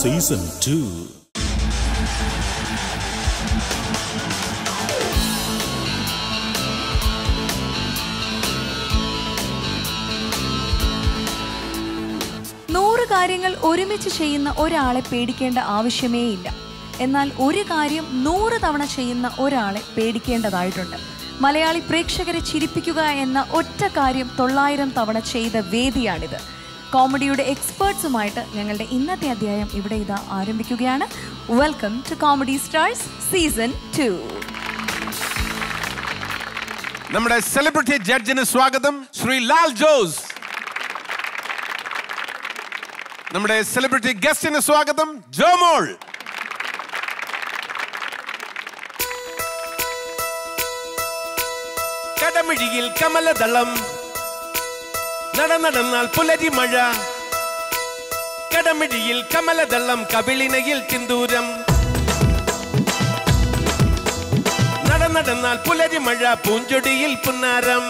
Season two നൂറ് കാര്യങ്ങൾ ഒരുമിച്ച് ചെയ്യുന്ന ഒരാളെ പേടിക്കേണ്ട ആവശ്യമേ ഇല്ല എന്നാൽ ഒരു കാര്യം നൂറ് തവണ ചെയ്യുന്ന ഒരാളെ പേടിക്കേണ്ടതായിട്ടുണ്ട് മലയാളി പ്രേക്ഷകരെ ചിരിപ്പിക്കുക എന്ന ഒറ്റ കാര്യം തൊള്ളായിരം തവണ ചെയ്ത വേദിയാണിത് കോമഡിയുടെ എക്സ്പേർട്സുമായിട്ട് ഞങ്ങളുടെ ഇന്നത്തെ അധ്യായം ഇവിടെ ഇതാ ആരംഭിക്കുകയാണ് welcome to comedy stars season two നമ്മുടെ സെലിബ്രിറ്റി ജഡ്ജിന് സ്വാഗതം ശ്രീ ലാൽ ജോസ് നമ്മുടെ സെലിബ്രിറ്റി ഗസ്റ്റിന് സ്വാഗതം ജോമോൾ കടമിഴിയിൽ കമലദളം നടന്നടന്നാൽ പുലരി മഴ കടമിഴിയിൽ കമലദളം കവിളിനയിൽ തിന്തൂരം നടന്നടന്നാൽ പുലരി മഴ പൂഞ്ചൊടിയിൽ പുന്നാരം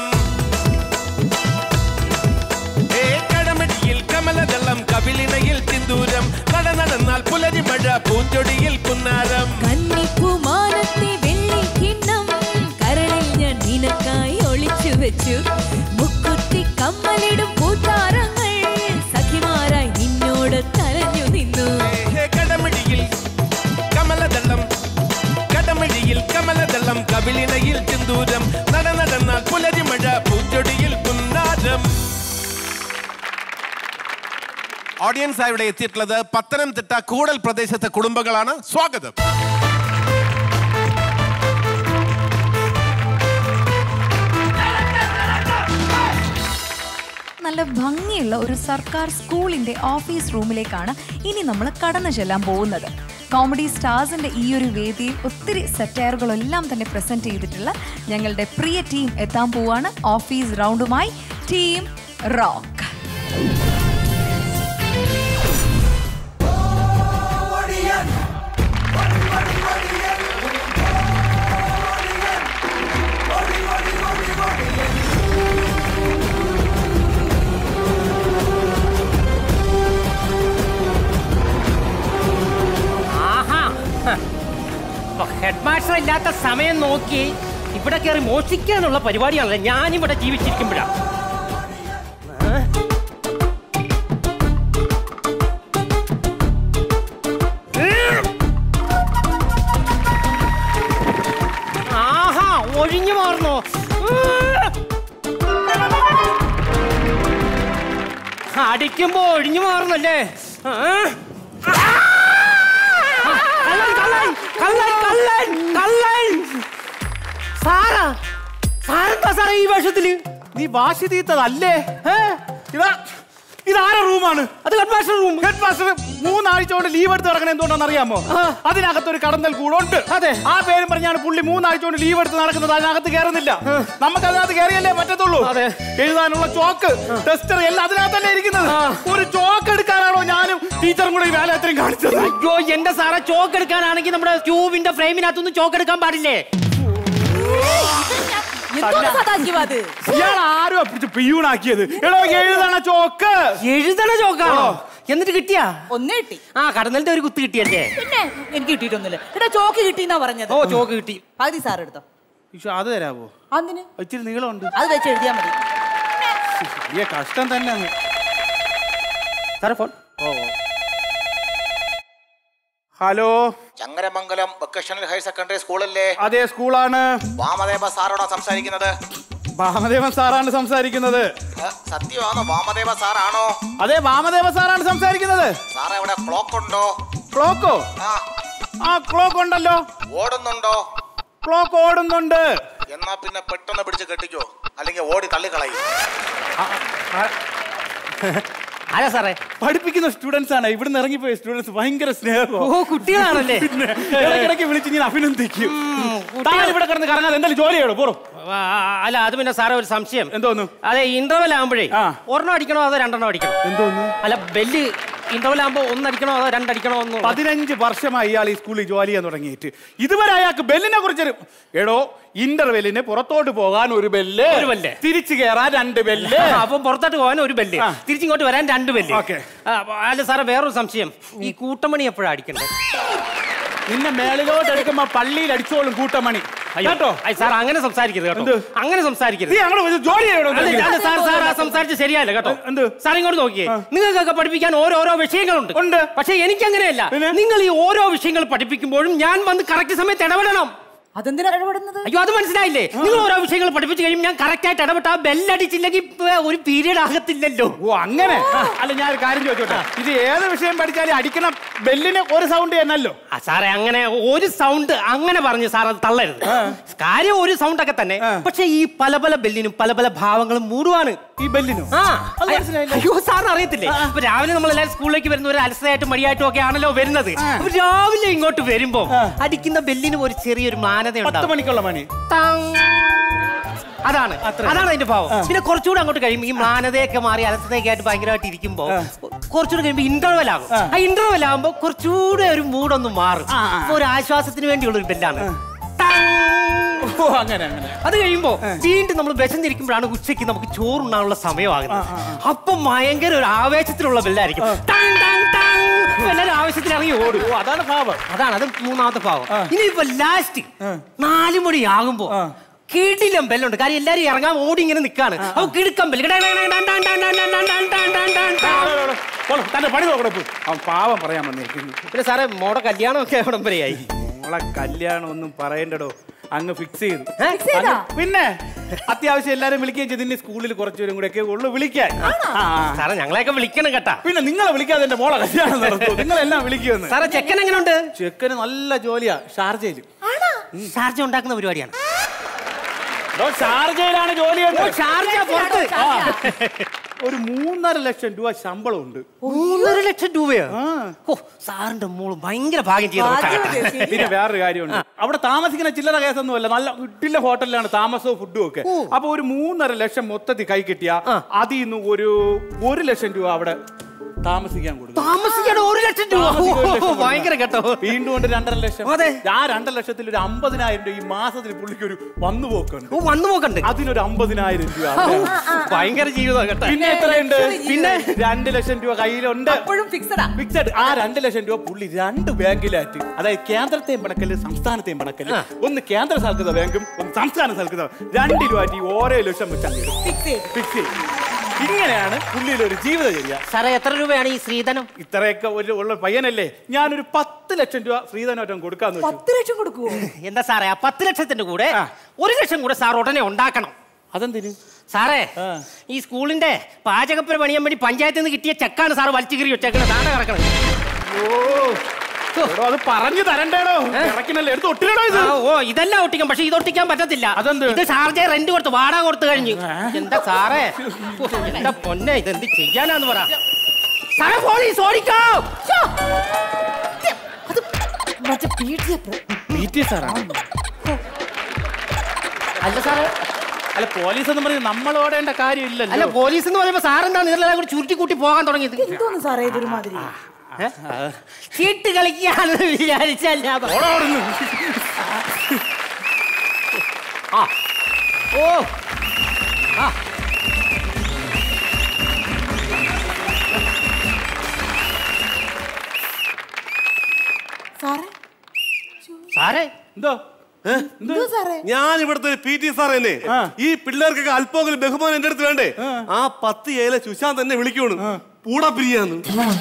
ഏ കടമടിയിൽ കമലദളം കവിളിനയിൽ തിന്തൂരം നടന്നടന്നാൽ പുലരി മഴ പൂഞ്ചൊടിയിൽ പുന്നാരം കന്നിപ്പൂമാനത്തെ വെള്ളിക്കിണ്ണം കരളിൽ ഞാൻ നിനക്കായി ഒളിച്ചു വെച്ചു മുക്കുത്തി കമ്മലിടും കൂട്ടാരങ്ങൾ സഖിമാരായി നിന്നോട് തലഞ്ഞു നിന്നു ഏ കടമടിയിൽ കമലദളം കടമടിയിൽ കമലദളം കവിളിനയിൽ തിന്തൂരം നടന്നടന്നാൽ പുലരി മഴ പൂഞ്ചൊടിയിൽ പുന്നാരം ഓഡിയൻസ് ഇവിടെ എത്തിയിട്ടുള്ളത് പത്തനംതിട്ട കൂടൽ പ്രദേശത്തെ കുടുംബങ്ങളാണ് സ്വാഗതം നല്ല ഭംഗിയുള്ള ഒരു സർക്കാർ സ്കൂളിന്റെ ഓഫീസ് റൂമിലേക്കാണ് ഇനി നമ്മൾ കടന്നു ചെല്ലാൻ പോകുന്നത് കോമഡി സ്റ്റാർസിന്റെ ഈ ഒരു വേദിയിൽ ഒത്തിരി സെറ്റയറുകളെല്ലാം തന്നെ പ്രസന്റ് ചെയ്തിട്ടുള്ള ഞങ്ങളുടെ പ്രിയ ടീം എത്താൻ പോവാണ് ഓഫീസ് റൗണ്ടുമായി ടീം റോക്ക് ആഹാ ഹെഡ് മാസ്റ്റർ ഇല്ലാത്ത സമയം നോക്കി ഇവിടെ കയറി മോഷിക്കാനുള്ള പരിപാടിയാണല്ലോ ഞാനിവിടെ ജീവിച്ചിരിക്കുമ്പോഴാ ആഹാ ഒഴിഞ്ഞു മാറുന്നോ അടിക്കുമ്പോ ഒഴിഞ്ഞു മാറുന്നല്ലേ ആ കള്ളൻ കള്ളൻ കള്ളൻ കള്ളൻ കള്ളൻ സാറാ സാറെന്താ സാറേ ഈ വേഷത്തില് നീ വാശി തീർത്തതല്ലേ ഏ? ഇതാ ഇതാരെ റൂമാണ് അത് head master room head master മൂന്നാഴ്ച കൊണ്ട് ലീവ് എടുത്ത് നടക്കണ എന്തുകൊണ്ടാണെന്ന് അറിയാമോ അതിനകത്തൊരു കടന്നൽ കൂടുണ്ട് അതെ. ആ പേരും പറഞ്ഞാണ് പുള്ളി മൂന്നാഴ്ച കൊണ്ട് ലീവ് എടുത്ത് നടക്കുന്നത് അതിനകത്ത് കയറുന്നില്ല നമുക്ക് അതിനകത്ത് കയറിയല്ലേ പറ്റത്തുള്ളൂ അതെ. എഴുതാനുള്ള ചോക്ക് ടെസ്റ്റർ എല്ലാം അതിനകത്തല്ലേ ഇരിക്കുന്നത് ആ. ഒരു ചോക്ക് എടുക്കാനാണോ ഞാനും ടീച്ചറും കൂടെ ഈ വേല അത്രയും കാണിച്ചത് അയ്യോ എന്റെ സാറേ ചോക്ക് എടുക്കാനാണെങ്കിൽ നമ്മുടെ ട്യൂബിന്റെ ഫ്രെയിമിനകത്തൊന്നും ചോക്ക് എടുക്കാൻ പാടില്ലേ എന്തോന്ന് സദാശിവ അത് ഇയാൾ ആരും പിടിച്ച് പിയൂണാക്കിയത് എടോ എഴുതണ ചോക്ക് എഴുതണ ചോക്കാണോ എന്നിട്ട് കിട്ടിയാ ഒന്ന് കിട്ടി ആ കടന്നലിന്റെ ഒരു കുത്ത് കിട്ടിയല്ലേ പിന്നെ എനിക്ക് കിട്ടിയിട്ടൊന്നുമില്ല എടാ ചോക്ക് കിട്ടിന്നാ പറഞ്ഞത് ഓ ചോക്ക് കിട്ടി പകുതി സാർ എടുത്തോ ഈശോ, അത് തരാവോ അതിന് ഇച്ചിരി നീളമുണ്ട് അത് വെച്ച് എഴുതിയാ മതി വലിയ കഷ്ടം തന്നെ അങ്ങ്. സാറേ phone hello Changaramangalam vocational higher secondary സ്കൂളല്ലേ അതെ സ്കൂളാണ് വാമദേവ സാറാണോ സംസാരിക്കുന്നത് വാമദേവൻ സാറാണ് സംസാരിക്കുന്നത് ഏ, സത്യമാണോ വാമദേവ സാറാണോ അതെ വാമദേവ സാറാണ് സംസാരിക്കുന്നത് സാറേ ഇവിടെ ക്ലോക്ക് ഉണ്ടോ ക്ലോക്കോ ആ ആ ക്ലോക്ക് ഉണ്ടല്ലോ ഓടുന്നുണ്ടോ ക്ലോക്ക് ഓടുന്നുണ്ട് എന്നാ പിന്നെ പെട്ടെന്ന് പിടിച്ച് കെട്ടിക്കോ അല്ലെങ്കിൽ ഓടി തള്ളിക്കളയും ആരാ സാറേ പഠിപ്പിക്കുന്ന സ്റ്റുഡൻസ് ആണ് ഇവിടുന്ന് ഇറങ്ങിപ്പോയ സ്റ്റുഡൻസ് ഭയങ്കര സ്നേഹമോ ഓ കുട്ടികളാണല്ലേ പിന്നെ ഇടയ്ക്കിടയ്ക്ക് വിളിച്ച് ഞാൻ അഭിനന്ദിക്കും താൻ ഇവിടെ കിടന്ന് കറങ്ങാതെ എന്തായാലും ജോലി ചെയ്യണോ പോറോ ആ, ആ, അല്ല അത് പിന്നെ സാറേ ഒരു സംശയം എന്തോന്നു അതെ ഇന്റർവെൽ ആകുമ്പോഴേ ആ. ഒരെണ്ണം അടിക്കണോ അതോ രണ്ടെണ്ണം അടിക്കണോ എന്തോന്നു അല്ല ബെല്ല് ഇന്റർവെൽ ആകുമ്പോ ഒന്നടിക്കണോ അതോ രണ്ടടിക്കണോ എന്ന് പതിനഞ്ച് വർഷമായി ഇയാൾ ഈ സ്കൂളിൽ ജോലി ചെയ്യാൻ തുടങ്ങിയിട്ട് ഇതുവരെ അയാൾക്ക് ബെല്ലിനെ കുറിച്ചൊരു എടോ ഇന്റർവെല്ലിന് പുറത്തോട്ട് പോകാൻ ഒരു ബെല്ല് ഒരു ബെല്ല്. തിരിച്ചു കയറാൻ രണ്ട് ബെല്ല് അപ്പം പുറത്തോട്ട് പോകാൻ ഒരു ബെല്ല് ആ. തിരിച്ചിങ്ങോട്ട് വരാൻ രണ്ട് ബെല്ല് ഓക്കേ. ആ, അല്ല സാറേ വേറൊരു സംശയം ഈ കൂട്ടമണി എപ്പോഴാ അടിക്കണ്ടേ നിന്നെ മേളിലോട്ട് എടുക്കുമ്പോ പള്ളിയിൽ അടിച്ചോളും കൂട്ടമണി അയ്യോ കേട്ടോ അയ്യ, സാർ അങ്ങനെ സംസാരിക്കരുത് കേട്ടോ എന്ത്? അങ്ങനെ സംസാരിക്കരുത് നീ അങ്ങനെ ഒരു ജോലി ചെയ്യണോ അല്ല, അല്ല, സാർ സാർ ആ സംസാരിച്ച് ശരിയല്ല കേട്ടോ എന്ത്? സാർ ഇങ്ങോട്ട് നോക്കിയേ നിങ്ങൾക്കൊക്കെ പഠിപ്പിക്കാൻ ഓരോരോ വിഷയങ്ങളുണ്ട് ഉണ്ട്. പക്ഷെ എനിക്ക് അങ്ങനെയല്ല പിന്നെ? നിങ്ങൾ ഈ ഓരോ വിഷയങ്ങൾ പഠിപ്പിക്കുമ്പോഴും ഞാൻ വന്ന് കറക്റ്റ് സമയത്ത് ഇടപെടണം അതെന്തിനാ ഇടപെടുന്നത് അയ്യോ അത് മനസ്സിലായില്ലേ നിങ്ങൾ ഓരോ വിഷയങ്ങൾ പഠിപ്പിച്ചു കഴിയുമ്പോൾ ഞാൻ കറക്റ്റ് ആയിട്ട് ഇടപെട്ട ആ ബെല്ലടിച്ചില്ലെങ്കിൽ ഇപ്പൊ ഒരു പീരീഡ് ആകത്തില്ലല്ലോ ഓ അങ്ങനെ അല്ല ഞാൻ ഒരു കാര്യം ചോദിച്ചോട്ടെ ഇത് ഏത് വിഷയം പഠിച്ചാലും അടിക്കണം ബെല്ലിന് ഒരു സൗണ്ട് തന്നല്ലോ ആ സാറേ അങ്ങനെ ഒരു സൗണ്ട് അങ്ങനെ പറഞ്ഞു സാർ അത് തള്ളരുത് കാര്യം ഒരു സൗണ്ട് ഒക്കെ തന്നെ പക്ഷെ ഈ പല പല ബെല്ലിനും പല പല ഭാവങ്ങളും മൂടുവാണ് ഈ ബെല്ലിനോ ആ അത് മനസ്സിലായില്ല. അയ്യോ സാറിന് അറിയത്തില്ലേ അപ്പൊ രാവിലെ നമ്മൾ എല്ലാവരും സ്കൂളിലേക്ക് വരുന്ന ഒരു അലസയായിട്ടും മടിയായിട്ടും ഒക്കെ ആണല്ലോ വരുന്നത് അപ്പൊ രാവിലെ ഇങ്ങോട്ട് വരുമ്പോ അടിക്കുന്ന ബെല്ലിന് ഒരു ചെറിയൊരു മാനത പത്ത് ഉണ്ടാവും മണിക്കുള്ള മണി ടങ്. അതാണ് അതാണ് അതിന്റെ ഭാവം പിന്നെ കുറച്ചുകൂടെ അങ്ങോട്ട് കഴിയുമ്പോൾ ഈ മാനതയൊക്കെ മാറി അലസതയൊക്കെ ആയിട്ട് ഭയങ്കരമായിട്ട് ഇരിക്കുമ്പോ കുറച്ചുകൂടെ കഴിയുമ്പോൾ ഇന്റർവെൽ ആകും ആ ഇന്റർവെൽ ആകുമ്പോ കുറച്ചുകൂടെ ഒരു മൂടൊന്ന് മാറും അപ്പൊ ഒരു ആശ്വാസത്തിന് വേണ്ടിയുള്ള ഒരു ബെല്ലാണ് ടങ്. ഓ അങ്ങനെ അങ്ങനെ അത് കഴിയുമ്പോ വീണ്ടും നമ്മൾ വിശന്നിരിക്കുമ്പോഴാണ് ഉച്ചയ്ക്ക് നമുക്ക് ചോറുണ്ണാനുള്ള സമയമാകുന്നത് അപ്പൊ ഭയങ്കര ഒരു ആവേശത്തിലുള്ള ബെല്ലായിരിക്കും ടങ് ടങ് ടങ്. അപ്പൊ എല്ലാവരും ആവേശത്തിൽ ഇറങ്ങി ഓടും ഓ അതാണ് ഭാവം അതാണ് അത് മൂന്നാമത്തെ ഭാവം ഇനിയിപ്പോ ലാസ്റ്റ് നാലു മണി ആകുമ്പോ കിടിലം ബെല്ലുണ്ട് കാര്യം എല്ലാരും ഇറങ്ങാൻ ഓടി ഇങ്ങനെ നിക്കാണ് അപ്പൊ കിടുക്കം ബെല്ല് ഡാ, ഡാ, ഡാ, ഡാ, ഡാ, ഡാ, ഡാ, ഡാ, ഡാ, ഡാ, ഡാ, ഡാ, ഡാ. പോളോ, തന്റെ പണി നോക്കണം ഇപ്പൊ. അവൻ പാവം പറയാൻ വന്നേക്കുന്നു പിന്നെ സാറേ മോടെ കല്യാണമൊക്കെ എവിടം വരെയായി മോളെ കല്യാണം ഒന്നും പറയണ്ടടോ അങ്ങ് ഫിക്സ് ചെയ്തു ഏ? ചെയ്താ? അങ്ങ് പിന്നെ അത്യാവശ്യം എല്ലാരും വിളിക്കുകയും ചെയ്ത് ഇനി സ്കൂളിൽ കുറച്ചുപേരും കൂടെ ഒക്കെ ഉള്ളു വിളിക്കാൻ ആ, ആ. സാറേ ഞങ്ങളെയൊക്കെ വിളിക്കണം കേട്ടാ പിന്നെ നിങ്ങളെ വിളിക്കാതെ എന്റെ മോളെ കല്യാണം നടത്തുമോ നിങ്ങളെല്ലാം വിളിക്കുമെന്ന് സാറേ ചെക്കൻ എങ്ങനെയുണ്ട് ചെക്കന് നല്ല ജോലിയാ ഷാർജയിൽ ഷാർജ ഉണ്ടാക്കുന്ന പരിപാടിയാണ് എടോ, ഷാർജയിലാണ് ജോലി ഷാർജ പുറത്ത് ഒരു മൂന്നര ലക്ഷം രൂപ ശമ്പളം ഉണ്ട് മൂന്നര ലക്ഷം രൂപയോ ഓ സാറിന്റെ മോള് ഭയങ്കര ഭാഗ്യം ചെയ്ത കൊച്ചാകട്ടെ. പിന്നെ വേറൊരു കാര്യമുണ്ട് അവിടെ താമസിക്കുന്ന ചില്ലറ കേസൊന്നുമല്ല നല്ല ഇട്ടില്ല ഹോട്ടലിലാണ് താമസവും ഫുഡും ഒക്കെ അപ്പൊ ഒരു മൂന്നര ലക്ഷം മൊത്തത്തിൽ കൈ കിട്ടിയ അതിൽ നിന്ന് ഒരു ഒരു ലക്ഷം രൂപ അവിടെ താമസിക്കാൻ കൊടുക്കും താമസിക്കാൻ ഒരു ലക്ഷം രൂപ താമസിക്കാൻ ഒരു ലക്ഷം ഓ, കൊടുക്കും. ഭയങ്കര കേട്ടോ വീണ്ടും ഉണ്ട് രണ്ടര ലക്ഷം അതെ. ആ രണ്ടര ലക്ഷത്തിൽ ഒരു അമ്പതിനായിരം രൂപ ഈ മാസത്തിൽ പുള്ളിക്ക് ഒരു വന്നു പോക്കുണ്ട് ഓ വന്നു നോക്കണ്ട് അതിനൊരു അമ്പതിനായിരം രൂപ ഭയങ്കര ജീവിതം കേട്ടോ പിന്നെ എത്രയുണ്ട് പിന്നെ രണ്ട് ലക്ഷം രൂപ കയ്യിലുണ്ട് അപ്പോഴും ഫിക്സഡാ ഫിക്സഡ് ആ രണ്ട് ലക്ഷം രൂപ പുള്ളി രണ്ട് ബാങ്കിലായിട്ട് അതായത് കേന്ദ്രത്തെയും പണക്കല് സംസ്ഥാനത്തെയും പണക്കല് ഒന്ന് കേന്ദ്ര സ്ഥലക്കുന്ന ബാങ്കും ഒന്ന് സംസ്ഥാന സ്ഥലക്കുന്ന രണ്ടിലുമായിട്ട് ഈ ഓരോ ലക്ഷം വെച്ചാൽ ഫിക്സ് ചെയ്തു ഫിക്സ് ചെയ്യും ഇങ്ങനെയാണ് പുള്ളിയിൽ ഒരു ജീവിതചര്യ സാറേ എത്ര രൂപയാണ് ഈ ശ്രീധനം ഇത്രയൊക്കെ ഒരു ഉള്ള പയ്യനല്ലേ ഞാനൊരു പത്ത് ലക്ഷം രൂപ ശ്രീധനോറ്റം കൊടുക്കാന്ന് വെച്ചു പത്ത് ലക്ഷം കൊടുക്കുവോ എന്താ സാറേ ആ പത്ത് ലക്ഷത്തിന്റെ കൂടെ ആ. ഒരു ലക്ഷം കൂടെ സാർ ഉടനെ ഉണ്ടാക്കണം അതെന്തിന് സാറേ ആ. ഈ സ്കൂളിന്റെ പാചകപ്പുര പണിയാൻ വേണ്ടി പഞ്ചായത്തിൽ നിന്ന് കിട്ടിയ ചെക്കാണ് സാർ വലിച്ചു കീറി വെച്ചേക്കണത് താഴെ കിടക്കണം എടോ, അത് പറഞ്ഞു തരണ്ടേടോ ഇറക്കിനല്ലേ എടുത്ത് ഒട്ടിരടോ ഇത് ആ, ഓ ഇതെല്ലാം ഒട്ടിക്കാം പക്ഷെ ഇത് ഒട്ടിക്കാൻ പറ്റത്തില്ല അതെന്ത്? ഇത് ഷാർജ റെന്റ് കൊടുത്ത് വാടക കൊടുത്തു കഴിഞ്ഞു എന്താ സാറേ ഓ, എന്താ പൊന്നെ ഇതെന്ത് ചെയ്യാനാന്ന് പറ സാറേ പോലീസ് ഓടിക്കോ ശ്ശോ. അത് മറ്റേ പീഡിയ പി ടി സാറാണ് അല്ല സാറേ അല്ല പോലീസ് എന്ന് പറഞ്ഞ് നമ്മൾ ഓടേണ്ട അല്ല കാര്യമില്ലല്ലോ പോലീസ് എന്ന് പറയുമ്പോ സാറെന്താ നിങ്ങളെല്ലാം കൂടി ചുരുട്ടി കൂട്ടി പോകാൻ തുടങ്ങിയത് എന്തോന്ന് സാറേ ഇതൊരു മാതിരി ഏ? ചീട്ട് കളിക്കാണെന്ന് വിചാരിച്ചല്ല ഓടാ അവിടുന്ന്. ആ ഓ ആ സാറേ സാറേ എന്തോ എന്തോ സാറേ ഞാൻ ഇവിടുത്തെ പി ടി സാർ തന്നെ ആ. ഈ പിള്ളേർക്കൊക്കെ അല്പമെങ്കിലും ബഹുമാനം എന്റെ അടുത്ത് വേണ്ടേ ആ പത്ത് ഏല സുശാന്ത് തന്നെ വിളിക്കണം പൂടാ പിരിയാന്ന്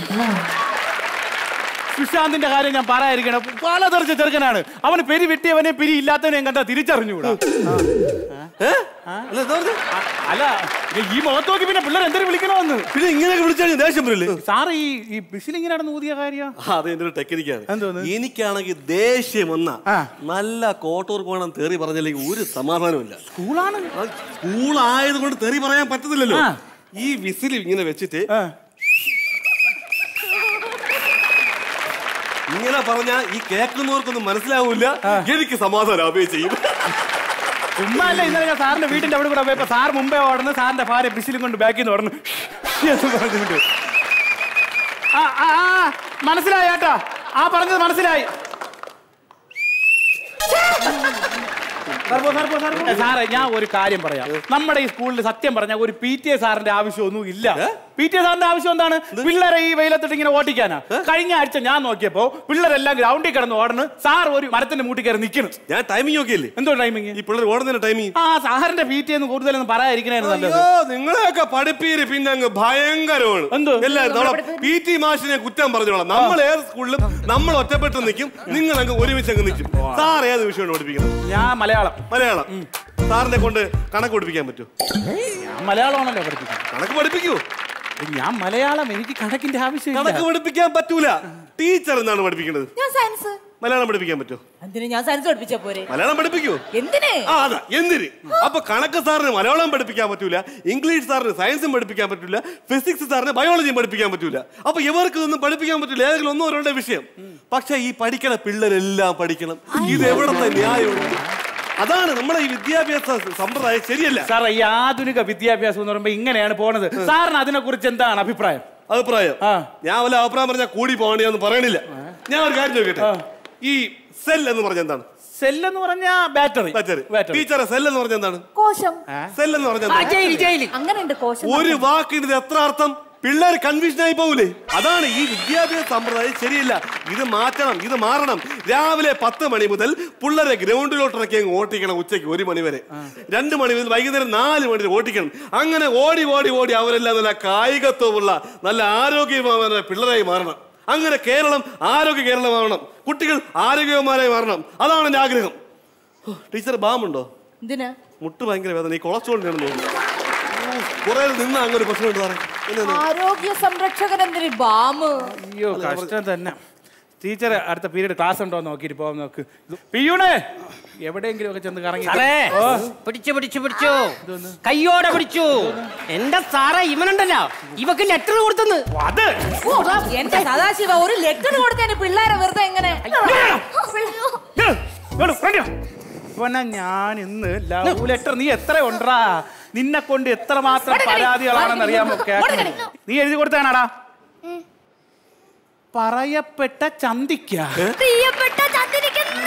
സുശാന്തിന്റെ കാര്യം ഞാൻ പറയാതിരിക്കണം പലതറിച്ച ചെറുക്കനാണ് അവന് പെരി വെട്ടിയവനെ പെരി ഇല്ലാത്തവനെയും കണ്ടാ തിരിച്ചറിഞ്ഞുകൂടാ ഏ? അല്ല, എന്താ പറഞ്ഞെ? അ- അല്ല ഇത് ഈ മുഖത്ത് നോക്കി പിന്നെ പിള്ളേർ എന്തൊരു വിളിക്കണമെന്ന് പിന്നെ ഇങ്ങനെയൊക്കെ വിളിച്ചാൽ ദേഷ്യം വരില്ലേ സാറ് ഈ ഈ ബിസിൽ ഇങ്ങനെ നടന്ന് ഊതിയ കാര്യം ആ, അത് എന്റെ ഒരു ടെക്നിക്കാണ് എന്തോന്ന്? എനിക്കാണെങ്കിൽ ദേഷ്യം വന്ന ആ. നല്ല കോട്ടൂർ പോകണം തെറി പറഞ്ഞില്ലെങ്കിൽ ഒരു സമാധാനമില്ല സ്കൂളാണ് സ്കൂൾ ആയതുകൊണ്ട് തെറി പറയാൻ പറ്റത്തില്ലല്ലോ ആ. ഈ വിസിൽ ഇങ്ങനെ വെച്ചിട്ട് ആ. ഇങ്ങനെ പറഞ്ഞാ ഈ കേൾക്കുന്നവർക്കൊന്നും മനസ്സിലാവൂല എനിക്ക് സമാധാനം ആവുകയും ചെയ്യും ചുമ്മാ അല്ല ഇന്നലെ ഞാൻ സാറിന്റെ വീട്ടിന്റെ അവിടെ കൂടെ പോയപ്പോ സാർ മുമ്പേ ഓടുന്നു സാറിന്റെ ഭാര്യ ബിസിലും കൊണ്ട് ബാക്കിൽ നിന്ന് ഓടുന്നു എന്ന് പറഞ്ഞുകൊണ്ട് ആ, ആ, ആ, മനസ്സിലായി കേട്ടോ ആ പറഞ്ഞത് മനസ്സിലായി സാറേ ഞാൻ ഒരു കാര്യം പറയാം നമ്മുടെ ഈ സ്കൂളിൽ സത്യം പറഞ്ഞ ഒരു പി ടി എ സാറിന്റെ ആവശ്യമൊന്നും ഇല്ല പി ടി എ സാറിന്റെ ആവശ്യം എന്താണ് പിള്ളേരെ ഈ വെയിലത്തിട്ട് ഇങ്ങനെ ഓട്ടിക്കാനാ കഴിഞ്ഞ ആഴ്ച ഞാൻ നോക്കിയപ്പോ പിള്ളേരെല്ലാം ഗ്രൗണ്ടിൽ കിടന്ന് ഓടണ് സാർ ഒരു മരത്തിന്റെ മൂട്ടി കയറി നിൽക്കണം ഞാൻ ടൈമിംഗ് ഒക്കെ ഇല്ലേ എന്തോ ടൈമിങ് ഈ പിള്ളേർ ഓടുന്നതിന്റെ ടൈമിംഗ് ആ സാറിന്റെ പി ടി എന്ന് കൂടുതലൊന്നും പറയാതിരിക്കണായിരുന്നു നല്ലത് അയ്യോ നിങ്ങളെയൊക്കെ പഠിപ്പീര് പിന്നെ അങ്ങ് ഭയങ്കരമാണ് എന്തോ? എല്ലാവരും പി ടി മാഷിനെ കുറ്റം പറഞ്ഞോളാം നമ്മൾ ഏത് സ്കൂളിലും നമ്മൾ ഒറ്റപ്പെട്ട് നിൽക്കും നിങ്ങൾ അങ്ങ് ഒരുമിച്ച് അങ്ങ് നിൽക്കും സാർ ഏത് വിഷയമാണ് പഠിപ്പിക്കുന്നത് ഞാൻ മലയാളം മലയാളം സാറിനെ കൊണ്ട് കണക്ക് പഠിപ്പിക്കാൻ പറ്റുമോ ഞാൻ മലയാളമാണല്ലോ പഠിപ്പിക്കുന്നത് കണക്ക് പഠിപ്പിക്കൂ ഞാൻ മലയാളം എനിക്ക് കണക്കിന്റെ ആവശ്യമില്ല കണക്ക് പഠിപ്പിക്കാൻ പറ്റൂല ടീച്ചർ എന്നാണ് പഠിപ്പിക്കുന്നത് ഞാൻ സയൻസ് മലയാളം പഠിപ്പിക്കാൻ പറ്റുമോ എന്തിനു ഞാൻ സയൻസ് പഠിപ്പിച്ച പോരെ മലയാളം പഠിപ്പിക്കൂ എന്തിന് ആ അതാ എന്തിന് അപ്പൊ കണക്ക് സാറിന് മലയാളം പഠിപ്പിക്കാൻ പറ്റൂല ഇംഗ്ലീഷ് സാറിന് സയൻസും പഠിപ്പിക്കാൻ പറ്റൂല ഫിസിക്സ് സാറിന് ബയോളജിയും പഠിപ്പിക്കാൻ പറ്റൂല അപ്പൊ ഇവർക്ക് ഇതൊന്നും പഠിപ്പിക്കാൻ പറ്റില്ല ഏതെങ്കിലും ഒന്നോ രണ്ടോ വിഷയം പക്ഷെ ഈ പഠിക്കണ പിള്ളേരെല്ലാം പഠിക്കണം ഇത് എവിടത്തെ ന്യായമുണ്ട് അതാണ് നമ്മുടെ ഈ വിദ്യാഭ്യാസ സമ്പ്രദായം ശരിയല്ല സാറേ ഈ ആധുനിക വിദ്യാഭ്യാസം എന്ന് പറയുമ്പോ ഇങ്ങനെയാണ് പോണത് സാറിന് അതിനെ കുറിച്ച് എന്താണ് അഭിപ്രായം അഭിപ്രായം ആ. ഞാൻ വല്ല അഭിപ്രായം പറഞ്ഞാൽ കൂടി പോകണെന്ന് പറയണില്ല ഞാൻ ഒരു കാര്യം ചോദിക്കട്ടെ ഈ സെൽ എന്ന് പറഞ്ഞ എന്താണ് സെൽ എന്ന് പറഞ്ഞ ബാറ്ററി ബാറ്ററി ടീച്ചറെ സെൽ എന്ന് പറഞ്ഞ എന്താണ് കോശം സെൽ എന്ന് പറഞ്ഞ ആ, ജയില് ജയില് അങ്ങനെയുണ്ട് കോശം ഒരു വാക്കിന് ഇത് എത്ര അർത്ഥം പിള്ളേർ കൺഫ്യൂഷൻ ആയി പോകൂലേ അതാണ് ഈ വിദ്യാഭ്യാസ സമ്പ്രദായം ശരിയില്ല ഇത് മാറ്റണം ഇത് മാറണം രാവിലെ പത്ത് മണി മുതൽ പിള്ളേരെ ഗ്രൗണ്ടിലോട്ടിറക്കി അങ്ങ് ഓട്ടിക്കണം ഉച്ചയ്ക്ക് ഒരു മണി വരെ രണ്ട് മണി മുതൽ വൈകുന്നേരം നാല് മണി വരെ ഓട്ടിക്കണം അങ്ങനെ ഓടി ഓടി ഓടി അവരെല്ലാം നല്ല കായികത്വമുള്ള നല്ല ആരോഗ്യമായ പിള്ളേരായി മാറണം അങ്ങനെ കേരളം ആരോഗ്യ കേരളമാവണം കുട്ടികൾ ആരോഗ്യവാന്മാരായി മാറണം അതാണ് എൻ്റെ ആഗ്രഹം ഓ, ടീച്ചർ ബാമുണ്ടോ എന്തിനാ മുട്ട് ഭയങ്കര വേദന ഈ കൊളസ്ട്രോളിനാണെന്ന് തോന്നുന്നു കുറെ നിന്ന് അങ്ങനെ ഒരു പ്രശ്നമുണ്ട് സാറേ എന്നാ ആരോഗ്യ സംരക്ഷകൻ എന്തിന് ബാമ് അയ്യോ കഷ്ടം തന്നെ ടീച്ചർ അടുത്ത പീരീഡ് ക്ലാസ് ഉണ്ടോ എന്ന് നോക്കിയിട്ട് പോകാൻ നോക്ക് പിയൂണേ എവിടെയെങ്കിലും ഒക്കെ ചെന്ന് കറങ്ങി സാറേ ഓ, പിടിച്ചു പിടിച്ചു പിടിച്ചു കയ്യോടെ പിടിച്ചു എന്റെ സാറേ ഇവനുണ്ടല്ലോ ഇവക്ക് ലെറ്റർ കൊടുത്തെന്ന് അത് ഓ, എന്റെ സദാശിവ ഒരു ലെറ്റർ കൊടുത്തതിന് പിള്ളേരെ വെറുതെ എങ്ങനെ പിന്നെ ഞാൻ ഇന്ന് ലവ് ലെറ്റർ നീ എത്ര ഉണ്ടാ നിന്നെ കൊണ്ട് എത്ര മാത്രം കൊടുക്കടി. പരാതികളാണെന്ന് അറിയാമോ കേൾക്കണം. കൊടുക്കടി. നീ എഴുതി കൊടുത്താണാടാ പറയപ്പെട്ട ചന്തിക്ക പ്രിയപ്പെട്ട ചന്ദ്രിക്കുന്നു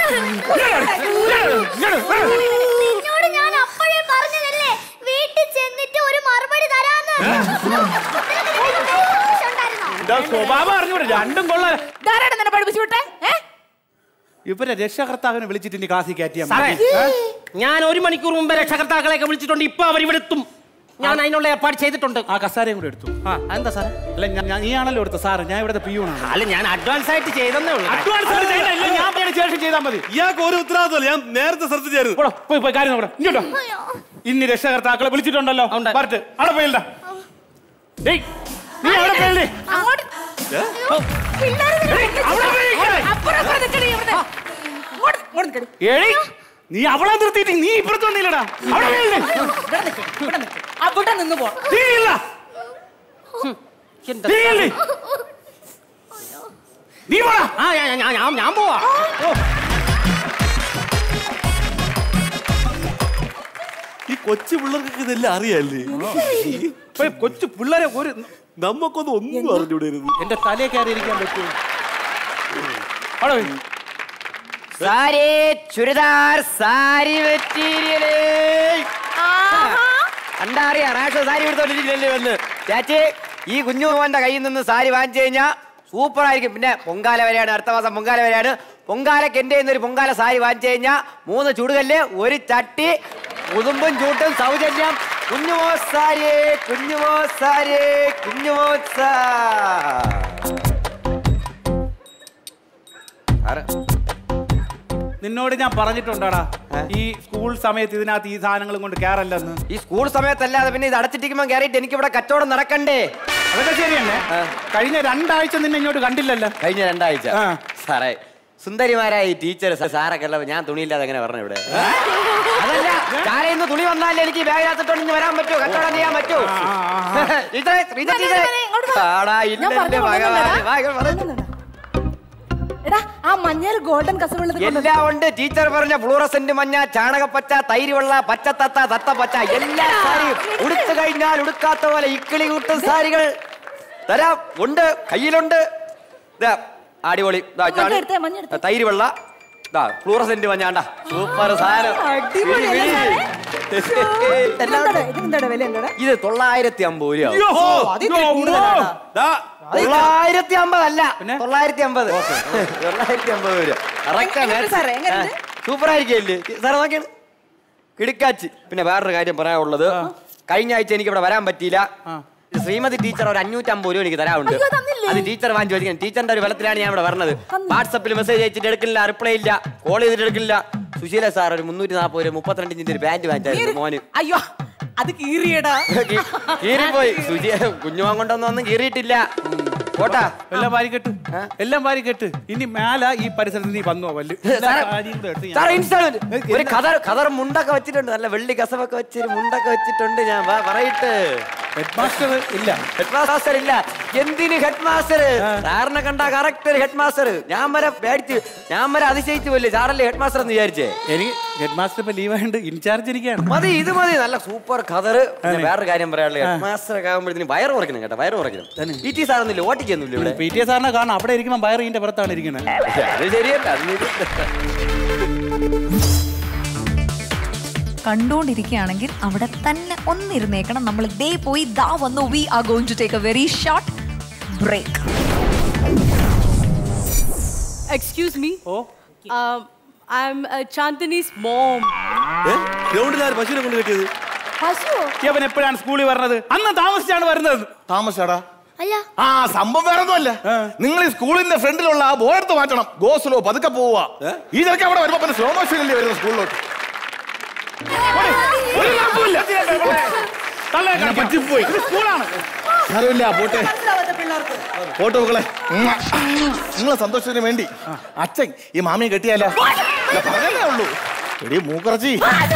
നിന്നോട് ഞാൻ അപ്പോഴേ പറഞ്ഞതല്ലേ വീട്ടിൽ ചെന്നിട്ട് ഒരു മറുപടി തരാന്ന് ഉണ്ടായിരുന്നോ? ഇതാ സ്വഭാവം അറിഞ്ഞൂടെ രണ്ടും കൊള്ളാം ധാരാളം തന്നെ പഠിപ്പിച്ചു വിട്ടെ ഏ? ഇവരെ രക്ഷകർത്താവിനെ വിളിച്ചിട്ട് ഇനി ക്ലാസ്സിൽ കയറ്റിയാൽ സാറേ മതി ഏ? ഞാൻ ഒരു മണിക്കൂർ മുമ്പ് രക്ഷകർത്താക്കളെയൊക്കെ വിളിച്ചിട്ടുണ്ട് ഇപ്പൊ അവർ ഇവിടെ എത്തും ഞാൻ അതിനുള്ള ഏർപ്പാട് ചെയ്തിട്ടുണ്ട് ആ കസാരയും കൂടെ എടുത്തു ആ എന്താ സാറേ അല്ല ഞാൻ ഞാൻ- നീയാണല്ലോ എടുത്ത സാറ് ഞാൻ ഇവിടുത്തെ പിയൂണാണ് അല്ല ഞാൻ അഡ്വാൻസ് ആയിട്ട് ചെയ്തെന്നേ ഉള്ളൂ അഡ്വാൻസ് ആയിട്ട് ചെയ്യണ്ട, ഇല്ല, ഞാൻ പേര് ശേഷം ചെയ്താൽ മതി ഇയാൾക്ക് ഒരു ഉത്തരവാദിത്തമല്ല ഞാൻ നേരത്തെ ശ്രദ്ധിച്ചായിരുന്നു പോടോ, പോയി പോയി കാര്യം നോക്കട്ടെ ഇങ്ങോട്ടോ അയ്യോ. ഇനി രക്ഷകർത്താക്കളെ വിളിച്ചിട്ടുണ്ടല്ലോ ഉണ്ട്. വരട്ടെ അവിടെ പോയില്ല ഡേയ് നീ അവിടെ പോയില്ലേ അങ്ങോട്ട് പിള്ളേരെ നിന്നെ അവിടെ പോയി ഇരിക്കണേ. അപ്പുറം അപ്പുറം നിൽക്കടി ഇവിടുത്തെ. ഇങ്ങോട്ട് ഇങ്ങോട്ട് നിൽക്കടി. ഏഴി നീ അവളെ നിർത്തിയിട്ട് നീ ഇപ്പുറത്ത് വന്നില്ലടാ അവിടെ പോയില്ലേ ഇവിടെ നിൽക്ക്, ഇവിടെ നിൽക്ക്. അവിടെ നിന്ന് പോ നീ ഇല്ല എന്റെ നീ ഇല്ലേ നീ പോടാ ആ ഞാൻ ഞാൻ- ഞാൻ ഞാൻ പോവാ ഈ കൊച്ചു പിള്ളേർക്കൊക്കെ ഇതെല്ലാം അറിയാല്ലേ പോയി കൊച്ചു പിള്ളേരെ ഒരു നമുക്കൊന്നും ഒന്നും അറിഞ്ഞൂടായിരുന്നു എന്റെ തലയെ കയറി ഇരിക്കാൻ പറ്റുമോ അവിടെ പോയി. സാരി ചുരിദാർ സാരി മെറ്റീരിയല് കണ്ടറിയാ റാഷോ സാരി എടുത്തോണ്ടിരിക്കില്ലല്ലേ വന്ന് ചാച്ചി ഈ കുഞ്ഞു മോന്റെ കയ്യിൽ നിന്ന് സാരി വാങ്ങിച്ചു കഴിഞ്ഞാൽ സൂപ്പർ ആയിരിക്കും പിന്നെ പൊങ്കാല വരെയാണ് അടുത്ത മാസം പൊങ്കാല വരെയാണ് പൊങ്കാലക്ക് എൻ്റെ ഒരു പൊങ്കാല സാരി വാങ്ങിച്ചു കഴിഞ്ഞാൽ മൂന്ന് ചുടുകല്ല് ഒരു ചട്ടി ഉതുമ്പും ചൂട്ടും സൗജന്യം കുഞ്ഞുമോ സാരി കുഞ്ഞുമോ സാരി കുഞ്ഞുമോ സാ സാറ് നിന്നോട് ഞാൻ പറഞ്ഞിട്ടുണ്ടാടാ ഈ സ്കൂൾ സമയത്ത് ഇതിനകത്ത് ഈ സാധനങ്ങളും കൊണ്ട് കയറല്ലെന്ന് ഈ സ്കൂൾ സമയത്തല്ലാതെ പിന്നെ ഇത് അടച്ചിട്ടിരിക്കുമ്പോൾ കയറിയിട്ട് എനിക്ക് ഇവിടെ കച്ചവടം നടക്കണ്ടേ അതൊക്കെ ശരിയല്ലേ കഴിഞ്ഞ രണ്ടാഴ്ച നിന്നെ ഇങ്ങോട്ട് കണ്ടില്ലല്ലോ കഴിഞ്ഞ രണ്ടാഴ്ച ആ. സാറേ സുന്ദരിമാരായ ഈ ടീച്ചർ സാറൊക്കെ ഉള്ളപ്പോ ഞാൻ തുണിയില്ലാതെ എങ്ങനെ പറഞ്ഞു ഇവിടെ അതല്ല ചാരയിൽ നിന്ന് തുണി വന്നാലേ എനിക്ക് ബാഗിനകത്തിട്ടോണ്ട് ഇനി വരാൻ പറ്റുമോ കച്ചവടം ചെയ്യാൻ പറ്റുമോ ടീച്ചറെ, ശ്രീജ ടീച്ചറെ. വന്നേ, ഇങ്ങോട്ട് വാ. ആടാ, ഞാൻ ഇല്ലെന്റെ പറഞ്ഞു ഭഗവാനെ. വാ, ഇങ്ങോട്ട് വരൂ. കൊണ്ടുവന്നതാ. എടാ ആ മഞ്ഞയിൽ ഗോൾഡൻ കസവുള്ളത് എല്ലാം ഉണ്ട് ടീച്ചർ പറഞ്ഞ ഫ്ലൂറസെന്റ് മഞ്ഞ ചാണകപ്പച്ച തൈര് വെള്ള പച്ചത്തത്ത തത്ത പച്ച എല്ലാ സാരിയും ഉടുത്തു കഴിഞ്ഞാൽ ഉടുക്കാത്ത പോലെ ഇക്കിളി കൂട്ടും സാരികൾ തരാം ഉണ്ട് കയ്യിലുണ്ട് ദാ, അടിപൊളി ദാ, ഇതാണ്. മഞ്ഞെടുത്തേ, മഞ്ഞെടുത്തേ. തൈര് വെള്ള ദാ ഫ്ലൂറസെന്റ് മഞ്ഞാണ്ട സൂപ്പർ സാധനം അടിപൊളിയല്ലേ വിളി, വിളി. എല്ലാം ഉണ്ട്. ഇതിനെന്താ വില എന്താ ഇത് തൊള്ളായിരത്തി അമ്പത് രൂപ അയ്യോ, അതിത്തിരി അയ്യോ, കൂടുതലാടാ. ദാ, തൊള്ളായിരത്തി അമ്പത് അല്ല തൊള്ളായിരത്തി അമ്പത് തൊള്ളായിരത്തി അമ്പത് രൂപ എങ്ങനെയുണ്ട് സാറേ? എങ്ങനെയുണ്ട്? സൂപ്പർ ആയിരിക്കല്ലേ സാർ നോക്കിയാണ് കിടുക്കാച്ച് പിന്നെ വേറൊരു കാര്യം പറയാനുള്ളത് കഴിഞ്ഞ ആഴ്ച എനിക്ക് ഇവിടെ വരാൻ പറ്റിയില്ല ശ്രീമതി ടീച്ചർ ഒരു അഞ്ഞൂറ്റമ്പത് രൂപ എനിക്ക് തരാറുണ്ട് അയ്യോ, തന്നില്ലേ? അത് ടീച്ചർ വാങ്ങി ചോദിക്കണം ടീച്ചറിന്റെ ഒരു ബലത്തിലാണ് ഞാൻ ഇവിടെ വരുന്നത് വാട്സപ്പിൽ മെസ്സേജ് അയച്ചിട്ട് എടുക്കില്ല റിപ്ലൈ ഇല്ല കോൾ ചെയ്തിട്ട് എടുക്കില്ല സുശീല സാർ ഒരു മുന്നൂറ്റി നാൽപ്പത് രൂപ മുപ്പത്തിരണ്ട് ഇഞ്ചിന്റെ ഒരു പാന്റ് വാങ്ങിച്ചായിരുന്നു മോന് അയ്യോ അത് കീറിയടാ കീ- കീറിപ്പോയി സുശി കുഞ്ഞുമാൻ കൊണ്ടൊന്നും കീറിയിട്ടില്ല പോട്ടാ എല്ലാം വാരിക്കെട്ട് എല്ലാം വാരിക്കെട്ട് ഇനി മേല ഈ പരിസരത്ത് നീ വന്നോ വല്ല് എല്ലാ സാറേ, കാര്യങ്ങളും എടുത്ത് ഞാൻ- സാറേ ഇൻസ്റ്റാൾമെന്റ് ഒരു കഥർ കഥർ മുണ്ടൊക്കെ വെച്ചിട്ടുണ്ട് നല്ല വെള്ളി കസവൊക്കെ വെച്ചൊരു മുണ്ടൊക്കെ വെച്ചിട്ടുണ്ട് ഞാൻ വാ, പറയട്ടെ ഹെഡ് മാസ്റ്റർ ഇല്ല ഹെഡ് മാസ്റ്റർ ഇല്ല എന്തിന് ഹെഡ് മാസ്റ്റർ സാറിനെ കണ്ട കറക്റ്റ് ഒരു ഹെഡ് മാസ്റ്റർ ഞാൻ വരെ പേടിച്ച് ഞാൻ വരെ അതിശയിച്ചു പോയില്ലേ സാറല്ലേ ഹെഡ് മാസ്റ്റർ എന്ന് വിചാരിച്ചേ എനിക്ക് ഹെഡ് മാസ്റ്റർ ഇപ്പൊ ലീവ് ആയതുകൊണ്ട് ഇൻചാർജ് ഇരിക്കുകയാണ് മതി ഇത് മതി നല്ല സൂപ്പർ കഥർ പിന്നെ വേറൊരു കാര്യം പറയാനുള്ളത് ഹെഡ് മാസ്റ്റർ ഒക്കെ ആകുമ്പോഴത്തേന് വയറ് കുറയ്ക്കണം കേട്ടോ വയറ് കുറയ്ക്കണം പി ടി സാറൊന്നുമില്ല ഓട്ടിക്കൊന്നുമില്ല ഇവിടെ പി ടി എ സാറിനെ കാണാം അവിടെ ഇരിക്കുമ്പോൾ ബയർ ഇതിന്റെ പുറത്താണ് ഇരിക്കുന്നത് അത് ശരിയല്ല അത് ശരിയല്ല. കണ്ടുകൊണ്ടിരിക്കുകയാണെങ്കിൽ അവിടെ തന്നെ ഒന്നിരുന്നേക്കണം നമ്മൾ ദേ പോയി ദാ വന്നു we are going to take a very short break Excuse me. Oh. Um, I'm uh, Chandani's mom. ഏ? ഗ്രൗണ്ടിൽ ആര് പശുവിനെ കൊണ്ട് കെട്ടിയത് അവൻ എപ്പോഴാണ് സ്കൂളിൽ വരുന്നത് അന്ന് താമസിച്ചാണ് വരുന്നത് താമസാടാ അല്ല ആ സംഭവം വേറെ ഒന്നുമല്ല നിങ്ങൾ ഈ സ്കൂളിന്റെ ഫ്രണ്ടിലുള്ള ആ ബോർഡ് മാറ്റണം ഗോ സ്ലോ പതുക്കെ പോവുക ഈ ചെറുക്കൻ അവിടെ വരുമ്പോ പിന്നെ സ്ലോ മോഷനില്ലേ വരുന്നത് സ്കൂളിലോട്ട് ഒരു കുഴപ്പമില്ല. തള്ളേക്കാൻ പറ്റിപ്പോയി ഇത് സ്കൂളാണ് സാരമില്ല പോട്ടെ പോട്ടെ മക്കളെ നിങ്ങളെ സന്തോഷത്തിന് വേണ്ടി അച്ഛൻ ഈ മാമിയെ കെട്ടിയാലോ ഇല്ല, പറഞ്ഞതേ ഉള്ളൂ എടീ മൂക്കറച്ചി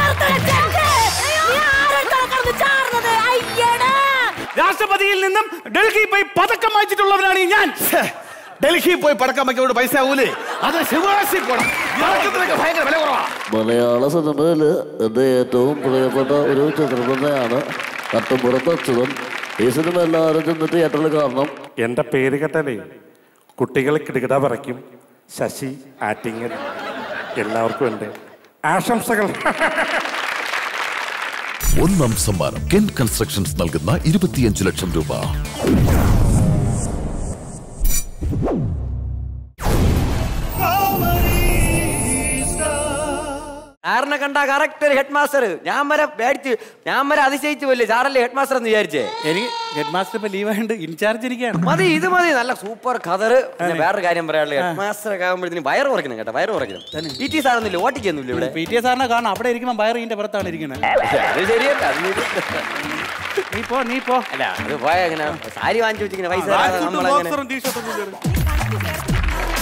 രാഷ്ട്രപതിയിൽ നിന്നും ഡൽഹി പോയി പതക്കം വായിച്ചിട്ടുള്ളവനാണ് ഈ ഞാൻ ഡൽഹി പോയി പടക്കം വയ്ക്കോട് പൈസ ആവൂലേ അത് ശിവകാശി പോണം പടക്കത്തിനൊക്കെ ഭയങ്കര വില കുറവാ മലയാള സിനിമയിൽ എൻ്റെ ഏറ്റവും പ്രിയപ്പെട്ട ഒരു ചിത്രം തന്നെയാണ് കട്ടുമ്പുറത്ത് അച്യുതൻ ഈ സിനിമ എല്ലാവരും ചെന്ന് തിയേറ്ററിൽ കാണണം എൻ്റെ പേര് കേട്ടാലേ കുട്ടികൾ കിടുകിട പറയ്ക്കും ശശി ആറ്റിങ്ങൽ എല്ലാവർക്കും ഉണ്ട് ആശംസകൾ ഒന്നാം സമ്മാനം കെൻ കൺസ്ട്രക്ഷൻസ് നൽകുന്ന ഇരുപത്തിയഞ്ച് ലക്ഷം രൂപ സാറിനെ കണ്ട കറക്റ്റ് ഒരു ഹെഡ് മാസ്റ്റർ ഞാൻ വരെ പേടിച്ച് ഞാൻ വരെ അതിശയിച്ചു പോയില്ലേ സാറല്ലേ ഹെഡ് മാസ്റ്റർ എന്ന് വിചാരിച്ചേ എനിക്ക് ഹെഡ് മാസ്റ്റർ ഇപ്പൊ ലീവ് ആയതുകൊണ്ട് ഇൻചാർജ് ഇരിക്കുകയാണ് മതി ഇത് മതി നല്ല സൂപ്പർ കഥർ പിന്നെ വേറൊരു കാര്യം പറയാനുള്ളത് ഹെഡ് മാസ്റ്റർ ഒക്കെ ആകുമ്പോഴത്തേന് വയറ് കുറയ്ക്കണം കേട്ടോ വയറ് കുറയ്ക്കണം പി ടി സാറൊന്നുമില്ല ഓട്ടിക്കൊന്നുമില്ല ഇവിടെ പി ടി എ സാറിനെ കാണാം അവിടെ ഇരിക്കുമ്പോൾ ബയർ ഇതിന്റെ പുറത്താണ് ഇരിക്കുന്നത് അത് ശരിയല്ല അത് ശരിയല്ല. നീ പോ നീ പോ അല്ല അത് പോയ അങ്ങനെ സാരി വാങ്ങിച്ചു വെച്ചിങ്ങനെ പൈസ തരാതെ നമ്മളങ്ങനെ ബോക്സറും ടീഷർട്ടും ഒന്നും ഇല്ല.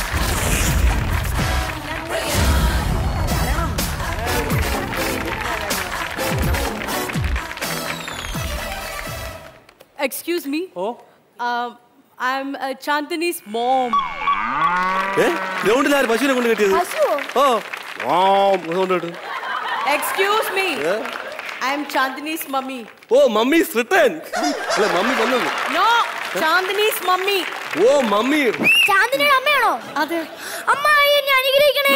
Excuse me. Oh. Um, I'm uh, Chandani's mom. ഏ? ഗ്രൗണ്ടിൽ ആര് പശുവിനെ കൊണ്ട് കെട്ടിയത് ഓ ആ കൊണ്ട് കെട്ടു Excuse me. ഏ? I'm Chandani's mummy. ഓ മമ്മി റിട്ടേൺ അല്ല മമ്മി വന്നത് No, Chandani's mummy. ഓ മമ്മി ചാന്ദിനിയുടെ അമ്മയാണോ അതെ അമ്മ എന്നെ അനുഗ്രഹിക്കണേ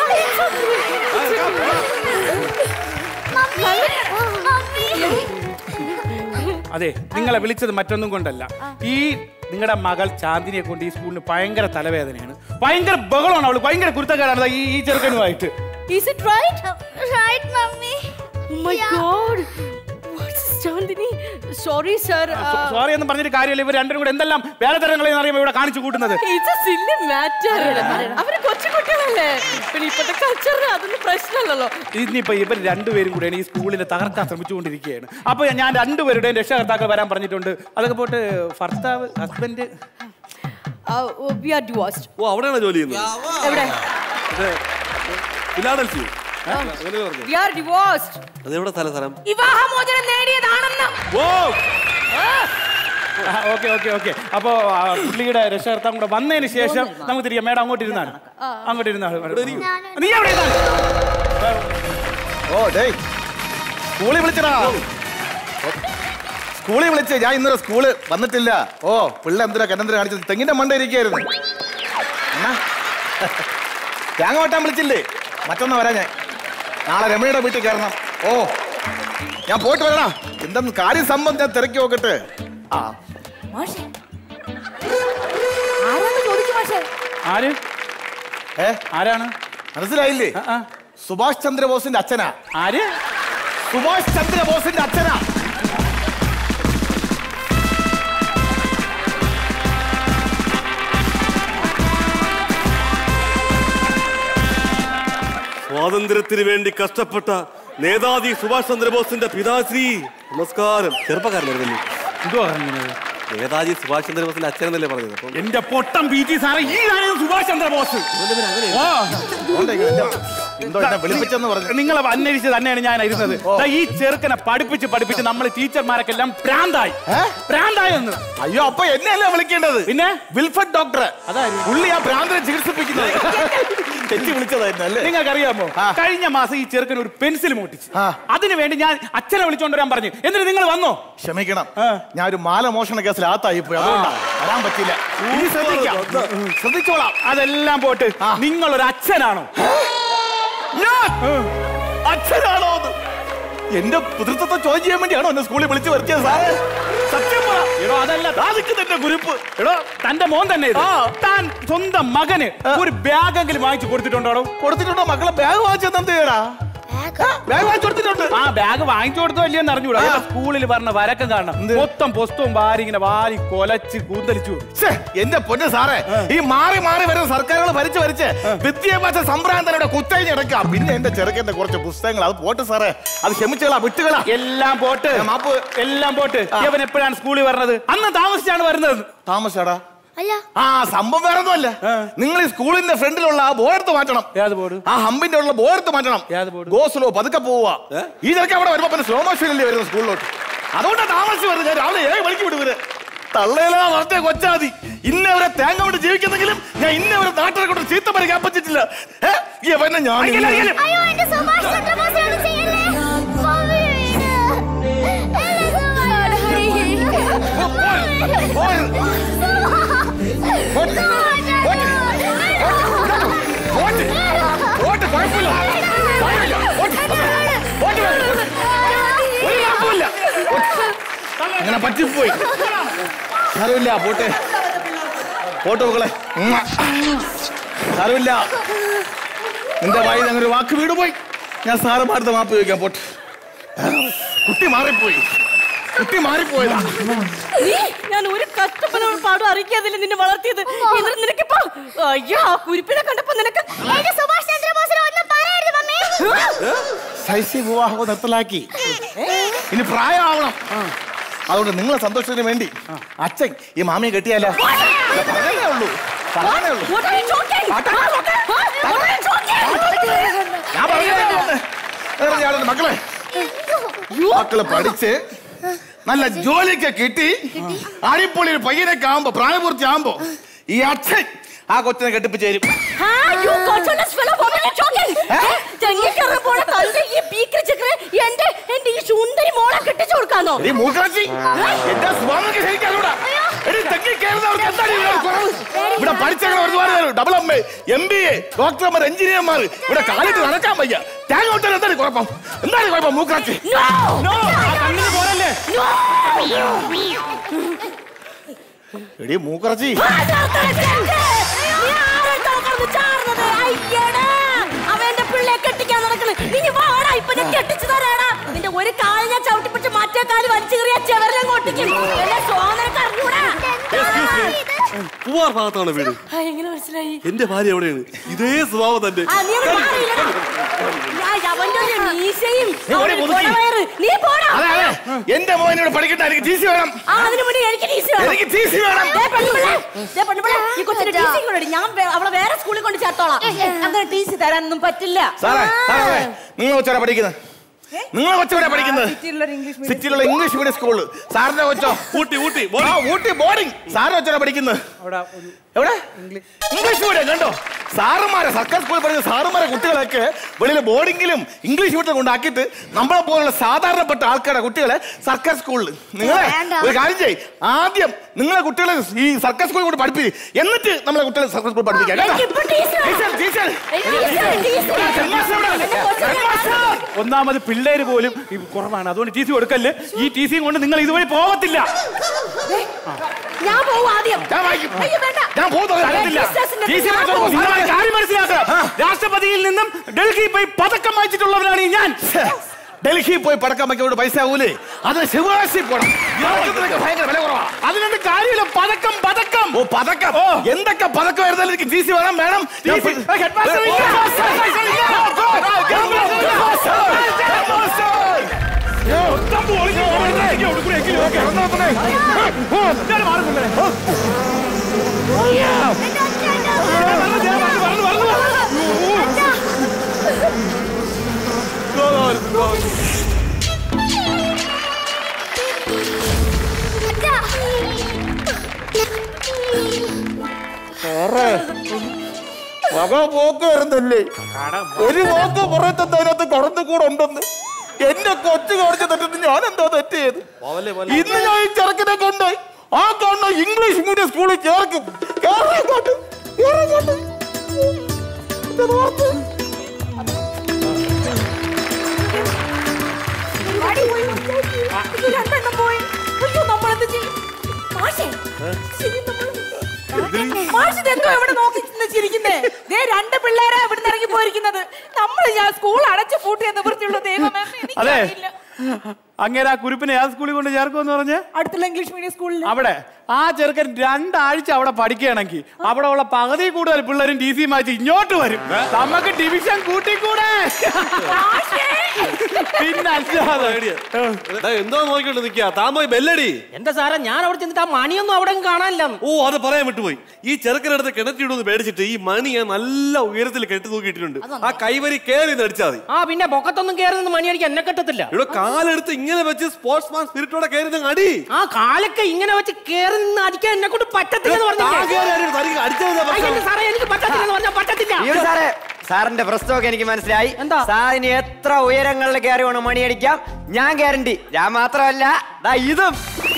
മമ്മി മമ്മി അതെ നിങ്ങളെ വിളിച്ചത് മറ്റൊന്നും കൊണ്ടല്ല ഈ നിങ്ങളുടെ മകൾ ചാന്ദിനിയെ കൊണ്ട് ഈ സ്കൂളിന് ഭയങ്കര തലവേദനയാണ് ഭയങ്കര ബഹളമാണ് അവള് ഭയങ്കര കുരുത്തക്കാരാണ് ദാ ഈ ഈ ചെറുക്കനുമായിട്ട് Is it right? right mummy Oh my God. What's this, Chandani? Sorry, sir. Uh, sorry എന്ന് പറഞ്ഞിട്ട് കാര്യമില്ല ഇവർ രണ്ടും കൂടെ എന്തെല്ലാം വേറെ തരങ്ങളെന്ന് അറിയുമ്പോൾ ഇവിടെ കാണിച്ചു കൂട്ടുന്നത് It's a silly matter. അവര് കൊച്ചു കുട്ടികളല്ലേ പിന്നെ ഇപ്പോഴത്തെ കൾച്ചർ അതൊന്നും പ്രശ്നമല്ലല്ലോ ഇനിയിപ്പോ ഇവർ രണ്ടുപേരും കൂടെയാണ് ഈ സ്കൂളിനെ തകർക്കാൻ ശ്രമിച്ചുകൊണ്ടിരിക്കുകയാണ് അപ്പൊ ഞാൻ രണ്ടുപേരുടെയും രക്ഷകർത്താക്കൾ വരാൻ പറഞ്ഞിട്ടുണ്ട് അതൊക്കെ പോട്ട് ഭർത്താവ് ഹസ്ബൻഡ് വി ആർ ഡിവോഴ്സ്ഡ് ഓ അവിടെയാണോ ജോലി ചെയ്യുന്നത് എവിടെ ഫിലാഡൽഫിയോ അങ്ങനെ പറഞ്ഞു വി ആർ ഡിവോഴ്സ്ഡ് അതെവിടെ സ്ഥലം സ്ഥലം വിവാഹമോചനം നേടിയതാണെന്ന് ഓ ഓക്കെ ഓക്കെ ഓക്കെ അപ്പോ ആ, പുള്ളിയുടെ രക്ഷകർത്താവ് കൂടെ വന്നതിന് ശേഷം നമുക്ക് തിരികെ മേഡം അങ്ങോട്ട് ഇരുന്നാണ് അങ്ങോട്ട് ഇരുന്നാണ് നീ എവിടെ ഇരുന്നാണ് ഓ ഡേയ് സ്കൂളിൽ വിളിച്ചടാ സ്കൂളിൽ വിളിച്ച് ഞാൻ ഇന്നലെ സ്കൂള് വന്നിട്ടില്ല ഓ പിള്ള എന്തിനാ കന്നെന്തിനാ കാണിച്ചത് തെങ്ങിന്റെ മണ്ട ഇരിക്കായിരുന്നു എന്നാ തേങ്ങ വെട്ടാൻ വിളിച്ചില്ലേ മറ്റൊന്ന് വരാ ഞാൻ നാളെ രമണിയുടെ വീട്ടിൽ കയറണം ഓ ഞാൻ പോയിട്ട് വരണ എന്തെന്ന് കാര്യം സംബന്ധം ഞാൻ തിരക്കി നോക്കട്ടെ ആ മാഷേ ആരാന്ന് ചോദിക്കും മാഷേ ആര് ഏ ആരാണ് മനസ്സിലായില്ലേ സുഭാഷ് ചന്ദ്രബോസിന്റെ അച്ഛനാ ആര് സുഭാഷ് ചന്ദ്രബോസിന്റെ അച്ഛനാ സ്വാതന്ത്ര്യത്തിന് വേണ്ടി കഷ്ടപ്പെട്ട നേതാജി സുഭാഷ് ചന്ദ്രബോസിന്റെ പിതാശ്രീ നമസ്കാരം ചെറുപ്പക്കാരനായിരുന്നല്ലേ എന്തുവാ പറഞ്ഞത് നേതാജി സുഭാഷ് ചന്ദ്രബോസിന്റെ അച്ഛനെന്നല്ലേ പറഞ്ഞത് അപ്പം എന്റെ പൊട്ടം പി ടി സാറേ ഈ ആരാണ് സുഭാഷ് ചന്ദ്രബോസ് ആ. എന്തോ എന്നെ വിളിപ്പിച്ചെന്ന് പറഞ്ഞു നിങ്ങളെ അന്വേഷിച്ച് തന്നെയാണ് ഞാൻ ഇരുന്നത് ദാ ഈ ചെറുക്കനെ പഠിപ്പിച്ച് പഠിപ്പിച്ച് നമ്മൾ ടീച്ചർമാരൊക്കെ എല്ലാം പ്രാന്തായി പ്രാന്തായി എന്ന് അയ്യോ അപ്പൊ എന്നെയല്ലേ വിളിക്കേണ്ടത് പിന്നെ വിൽഫഡ് ഡോക്ടറെ പുള്ളി ആ ഭ്രാന്തനെ ചികിത്സിപ്പിക്കുന്നത് തെറ്റി വിളിച്ചതായിരുന്നു അല്ലേ നിങ്ങൾക്കറിയാമോ കഴിഞ്ഞ മാസം ഈ ചെറുക്കൻ ഒരു പെൻസിൽ മോട്ടിച്ച് അതിനു വേണ്ടി ഞാൻ അച്ഛനെ വിളിച്ചോണ്ട് വരാൻ പറഞ്ഞു എന്നിട്ട് നിങ്ങൾ വന്നോ ക്ഷമിക്കണം ഞാൻ ഒരു മാല മോഷണ കേസിൽ ആത്തായി പോയി അതുകൊണ്ടാ വരാൻ പറ്റില്ല ഇനി ശ്രദ്ധിക്കാം ശ്രദ്ധിച്ചോളാം അതെല്ലാം പോട്ട് നിങ്ങൾ ഒരു അച്ഛനാണോ ഞാൻ അച്ഛനാണോ അത് എന്റെ പിതൃത്വത്തെ ചോദ്യം ചെയ്യാൻ വേണ്ടിയാണോ എന്നെ സ്കൂളിൽ വിളിച്ചു വരുത്തിയത് സാറേ സത്യം പറ എടോ അതല്ല എന്റെ കുരിപ്പ് എടോ തന്റെ മോൻ തന്നെ ഇത് താൻ സ്വന്തം മകന് ഒരു ബാഗെങ്കിലും വാങ്ങിച്ചു കൊടുത്തിട്ടുണ്ടോ കൊടുത്തിട്ടുണ്ടോ മക്കളെ ബാഗ് വാങ്ങിച്ചത് എന്ത് ചെയ്യടാ ബാഗ് വാങ്ങിച്ചു കൊടുത്തിട്ടുണ്ട് ആ ബാഗ് വാങ്ങിച്ചു കൊടുത്തോ ഇല്ലയോ അറിഞ്ഞൂടാ ഇവിടെ സ്കൂളിൽ പറഞ്ഞ വരക്കം കാണണം മൊത്തം പുസ്തകവും വാരി ഇങ്ങനെ വാരി കൊലച്ച് കൂന്തലിച്ചു ഛേ, എന്റെ പൊന്ന് സാറേ ഈ മാറി മാറി വരുന്ന സർക്കാരുകൾ ഭരിച്ച് ഭരിച്ച് വിദ്യാഭ്യാസ സംഭ്രാന്തരുടെ കുത്തഴിഞ്ഞ് കിടക്കാം പിന്നെ എന്റെ ചെറുക്കന്റെ കുറച്ച് പുസ്തകങ്ങൾ അത് പോട്ട് സാറേ അത് ക്ഷമിച്ചുകളാ വിട്ടുകളാ എല്ലാം പോട്ട് മാപ്പ് എല്ലാം പോട്ട് ഇവൻ എപ്പോഴാണ് സ്കൂളിൽ വരുന്നത് അന്ന് താമസിച്ചാണ് വരുന്നത് താമസിച്ചാടാ അല്ല ആ സംഭവം വേറെ ഒന്നുമല്ല നിങ്ങൾ ഈ സ്കൂളിന്റെ ഫ്രണ്ടിലുള്ള ആ ബോർഡ് മാറ്റണം ഏത് ബോർഡ് ആ ഹമ്പിന്റെ ഉള്ള ബോർഡ് മാറ്റണം ഗോ സ്ലോ പതുക്കെ പോവുക ഈ ചെറുക്ക അവിടെ വരുമ്പോ പിന്നെ സ്ലോ മോഷനിലല്ലേ വരുന്നത് സ്കൂളിലോട്ട് അതുകൊണ്ടാണ് താമസിച്ച് വരുന്നത് ഞാൻ രാവിലെ ഏഴ് മണിക്ക് വിടുവര് തള്ളയിലാ വളർത്തിയ കൊച്ചാതി ഇന്നവരെ തേങ്ങ കൊണ്ട് ജീവിക്കുന്നെങ്കിലും ഞാൻ ഇന്നവരെ നാട്ടിനെ കൊണ്ട് ചീത്ത പറിക്കാൻ പറ്റിട്ടില്ല ഏ? ഈ അവനെ ഞാൻ ഇങ്ങനെ- അയ്യോ എന്റെ സുഭാഷ് ചന്ദ്രബോസിനോട് ചെയ്യല്ലേ മമ്മി വീട്. എന്റെ സുഭാഷ്. ഓട്ട്, ഓട്ട്, കുഴപ്പമില്ല. സാരമില്ല. ഓട്ട്, ഓട്ട് വേണം. ഒരു കുഴപ്പമില്ല. ഓട്ട്. അങ്ങനെ പറ്റിപ്പോയി സാരമില്ല പോട്ടെ പോട്ടെ മക്കളെ ഉമ്മ. സാരമില്ല നിന്റെ വായിൽ അങ്ങനെ ഒരു വാക്ക് വീട് പോയി ഞാൻ സാറന്മാരുടെ മാപ്പ് ചോദിക്കാം പോട്ടെ കുട്ടി മാറിപ്പോയി കുട്ടി മാറിപ്പോയതാ നീ ഞാൻ ഒരു കഷ്ടപ്പെടാൻ പാടും അറിയിക്കാതില്ല നിന്നെ വളർത്തിയത് എന്നിട്ട് നിനക്കിപ്പോ അയ്യോ ആ കുരിപ്പിനെ കണ്ടപ്പോ നിനക്ക് എന്റെ സുഭാഷ് ചന്ദ്രബോസിനെ ഒന്നും പറയരുത് മമ്മി ശൈശി വിവാഹം നിർത്തലാക്കി ഇനി പ്രായമാവണം അതുകൊണ്ട് നിങ്ങളെ സന്തോഷത്തിന് വേണ്ടി അച്ഛൻ ഈ മാമിയെ കെട്ടിയാലോ പറഞ്ഞേ ഉള്ളൂ പറഞ്ഞേ ഉള്ളൂ What are you talking? Huh? What are you talking? ഞാൻ പറഞ്ഞേ മക്കളെ മക്കള് പഠിച്ച് നല്ല ജോലിയൊക്കെ കിട്ടി അടിപൊളി ഒരു പയ്യനൊക്കെ ആവുമ്പോ പ്രായപൂർത്തി ആവുമ്പോ ഈ അച്ഛൻ ആ കൊച്ചിനെ കെട്ടിപ്പിച്ച് തരും Huh? You conscious fellow, what are you talking? തെങ്ങിക്കറി പോലെ തന്റെ ഈ പീക്കറി ചക്കരെ എന്റെ എന്റെ ഈ സുന്ദരി മോളെ കെട്ടിച്ചു കൊടുക്കാന്നോ എടീ മൂക്കാച്ചി, എന്റെ സ്വാമിക്ക് ശരിക്കറിയൂടാ. എടീ തെക്കി കയറുന്നവർക്ക് എന്താണ് ഇതിനൊരു കുറവ്? ഇവിടെ പഠിച്ചങ്ങനെ ഒരുപാട് പേര് double M A M B A ഡോക്ടർമാർ എഞ്ചിനീയർമാർ ഇവിടെ കാലിട്ട് നടക്കാൻ വയ്യ തേങ്ങ വിട്ടാൽ എന്താണ് കുഴപ്പം എന്താണ് കുഴപ്പം മൂക്കാച്ചി No, ആ കണ്ണിന് പോരല്ലേ എടീ മൂക്കറച്ചി അവന്റെ പിള്ളയെ കെട്ടിക്കാൻ നടക്കണ് ഇനി വാടാ ഇപ്പൊ ഞാൻ കെട്ടിച്ചു തരാടാ നിന്റെ ഒരു കാല് ഞാൻ ചവിട്ടിപ്പിച്ച് മറ്റേ കാല് വലിച്ചു കയറിയ ചെവരെല്ലാം കൊട്ടിക്കും എന്നെ സോദനക്ക് അറിഞ്ഞൂടാ പൂവാർ ഭാഗത്താണ് വീട് ആ, എങ്ങനെ മനസ്സിലായി എന്റെ ഭാര്യ എവിടെയാണ് ഇതേ സ്വഭാവം തന്നെ ആ, നീ ഒന്ന് മാറിയില്ലടാ. ഞാൻ അവന്റെ ഒരു മീശയും നീ ഓടി അവന്റെ ഒതുക്കി. കൊടവയറ്. നീ പോടാ അതെ അതെ എന്റെ മോൻ ഇവിടെ പഠിക്കട്ടെ എനിക്ക് ടി സി വേണം ആ, അതിന് മുന്നേ എനിക്ക് ടി സി വേണം. എനിക്ക് ടി സി വേണം. ദേ പെണ്ണുപിള്ളേ, ദേ പെണ്ണുപിള്ളേ, ഈ കൊച്ചിന് ടി സി കൊണ്ടുവരും. ഞാൻ വേ- അവളെ വേറെ സ്കൂളിൽ കൊണ്ട് ചേർത്തോളാം അങ്ങനെ ടി സി തരാനൊന്നും പറ്റില്ല സാറേ സാറേ നിങ്ങൾ വെച്ചാ പഠിക്കുന്നത് നിങ്ങളെ കൊച്ചെവിടെ പഠിക്കുന്നത് സിറ്റിയിലുള്ള ഇംഗ്ലീഷ് മീഡിയം സ്കൂള് സാറിന്റെ കൊച്ചോ ഊട്ടി ഊട്ടി ആ, ഊട്ടി ബോർഡിംഗ് സാറിന്റെ കൊച്ചോടെ പഠിക്കുന്നത് എവിടെ ഇംഗ്ലീഷ് മീഡിയം കണ്ടോ സാറുമാരെ സർക്കാർ സ്കൂളിൽ പഠിക്കുന്ന സാറുമാരെ കുട്ടികളൊക്കെ വെളിയിൽ ബോർഡിങ്ങിലും ഇംഗ്ലീഷ് മീഡിയം കൊണ്ടാക്കിയിട്ട് നമ്മളെ പോലുള്ള സാധാരണപ്പെട്ട ആൾക്കാരുടെ കുട്ടികളെ സർക്കാർ സ്കൂളിൽ നിങ്ങളെ വേണ്ട. ഒരു കാര്യം ചെയ്യ് ആദ്യം നിങ്ങളെ കുട്ടികളെ ഈ സർക്കാർ സ്കൂളിൽ കൊണ്ട് പഠിപ്പിക്കും എന്നിട്ട് നമ്മളെ കുട്ടികളെ സർക്കാർ സ്കൂളിൽ പഠിപ്പിക്കാം കേട്ടോ? എനിക്കിപ്പോ ടീച്ചർ ടീച്ചർ, ടീച്ചർ. ഒന്നാമത് പിള്ളേര് പോലും ഈ കുറവാണ് അതുകൊണ്ട് ടി സി കൊടുക്കല്ലേ ഈ ടി സിയും കൊണ്ട് നിങ്ങൾ ഇതുവഴി പോകത്തില്ല ഞാൻ പോവും ആദ്യം ഞാൻ വായിക്കും. അയ്യോ, വേണ്ട. ഞാൻ പോകുന്നത് തരത്തില്ല. ടീച്ചേഴ്സിന്റെ ടി സി ഞാൻ വാങ്ങിച്ചോണ്ട് പോവും. നിങ്ങൾ ഒരു കാര്യം മനസ്സിലാക്കുക രാഷ്ട്രപതിയിൽ നിന്നും ഡൽഹി പോയി പതക്കം വായിച്ചിട്ടുള്ളവരാണ് ഈ ഞാൻ ഡൽഹി പോയി പടക്കം വയ്ക്കോട് പൈസ ആവൂലേ അത് ശിവകാശി പോണം പടക്കത്തിനൊക്കെ ഭയങ്കര വില കുറവാ അതിനൊന്നും കാര്യമില്ല പതക്കം പതക്കം ഓ പതക്കം എന്തൊക്കെ പതക്കം വരുന്നാലും എനിക്ക് ടി സി വേണം വേണം ഞാൻ TC. പോയി- ഹെഡ് മാസ്റ്റർ ഇല്ല. മൊത്തം പൊളിഞ്ഞു പോകുന്നത്. ഇനി അവിടെ കൂടെ എങ്കിലും ഒക്കെ. ഓ, ഞാൻ മാറി പിള്ളേരെ. ഓ. വരണം, ദേ വരണം, വരണം, വരണം. സാറേ മക പോക്ക് വരുന്നല്ലേ ഒരു പോക്ക് പുറത്തെന്താ അതിനകത്ത് കടന്നു കൂടെ ഉണ്ടെന്ന് എന്റെ കൊച്ചു കാണിച്ച തെറ്റിട്ട് ഞാൻ എന്താ തെറ്റ് ചെയ്ത് ഇന്ന് ഞാൻ ഈ ചെറുക്കനെ കൊണ്ട് ആ കാണുന്ന ഇംഗ്ലീഷ് മീഡിയം സ്കൂളിൽ ചേർക്കും കേറാൻ അങ്ങോട്ട്, കേറാൻ അങ്ങോട്ട്. ഇത് നോക്ക്. അടി പോയി. ഇത് രണ്ടെണ്ണം പോയി. അയ്യോ, നമ്മളെന്ത് ചെയ്യും? മാഷേ, ശരി, നമ്മള് മാഷ് ഇതെന്തോ ഇവിടെ നോക്കി നിന്ന് ചിരിക്കുന്നേ ദേ രണ്ട് പിള്ളേരാ ഇവിടുന്ന് ഇറങ്ങി പോയിരിക്കുന്നത് നമ്മൾ ഞാൻ സ്കൂൾ അടച്ചു പൂട്ടിയ നിവൃത്തിയുള്ള ദൈവമേ അതെ എനിക്കറിയില്ല അങ്ങനെ ആ കുരുപ്പിനെ ഏത് സ്കൂളിൽ കൊണ്ട് ചേർക്കുമെന്ന് പറഞ്ഞ് അടുത്തുള്ള ഇംഗ്ലീഷ് മീഡിയം സ്കൂളിൽ അവിടെ ആ ചെറുക്കൻ രണ്ടാഴ്ച അവിടെ പഠിക്കുകയാണെങ്കിൽ അവിടെ ഉള്ള പകുതി കൂടുതൽ പിള്ളേരും ടി സി മാറ്റി ഇങ്ങോട്ട് വരും നമുക്ക് ഡിവിഷൻ കൂട്ടിക്കൂടെ പിന്നെ അല്ലാതെ എന്തോ നോക്കിക്കൊണ്ട് നിൽക്കുക താൻ പോയി ബെല്ലടി എന്റെ സാറേ ഞാൻ അവിടെ ചെന്നിട്ട് ആ മണിയൊന്നും അവിടെ കാണാനില്ല ഓ അത് പറയാൻ വിട്ടുപോയി ഈ ചെറുക്കനടുത്ത് കിണറ്റിടുന്ന് പേടിച്ചിട്ട് ഈ മണിയെ നല്ല ഉയരത്തിൽ കെട്ടി തൂക്കിയിട്ടുണ്ട് ആ കൈവരി കേറി നടിച്ചാൽ മതി ആ പിന്നെ പൊക്കത്തൊന്നും കയറി നിന്ന് മണി അടിക്കാൻ എന്നെ കെട്ടത്തില്ല ഇവിടെ കാലെടുത്ത് ഇങ്ങനെ വെച്ച് സ്പോർട്സ്മാൻ സ്പിരിറ്റോടെ കയറി നിങ്ങൾ അടി ആ കാലൊക്കെ ഇങ്ങനെ വെച്ച് കേറി നിന്ന് അടിക്കാൻ എന്നെ കൊണ്ട് പറ്റത്തില്ലെന്ന് താൻ കയറി പറഞ്ഞില്ലേ അടി, തനിക്ക് അടിച്ചതെന്താ പ്രശ്നം? അയ്യോ, സാറേ എനിക്ക് പറ്റത്തില്ലെന്ന് പറഞ്ഞാൽ പറ്റത്തില്ല ഈ ഒരു സാറേ സാറിന്റെ പ്രശ്നമൊക്കെ എനിക്ക് മനസ്സിലായി എന്താ? സാറിന് എത്ര ഉയരങ്ങളിൽ കയറി വേണം മണിയടിക്കാം ഞാൻ ഗ്യാരണ്ടി ഞാൻ മാത്രമല്ല ദാ ഇതും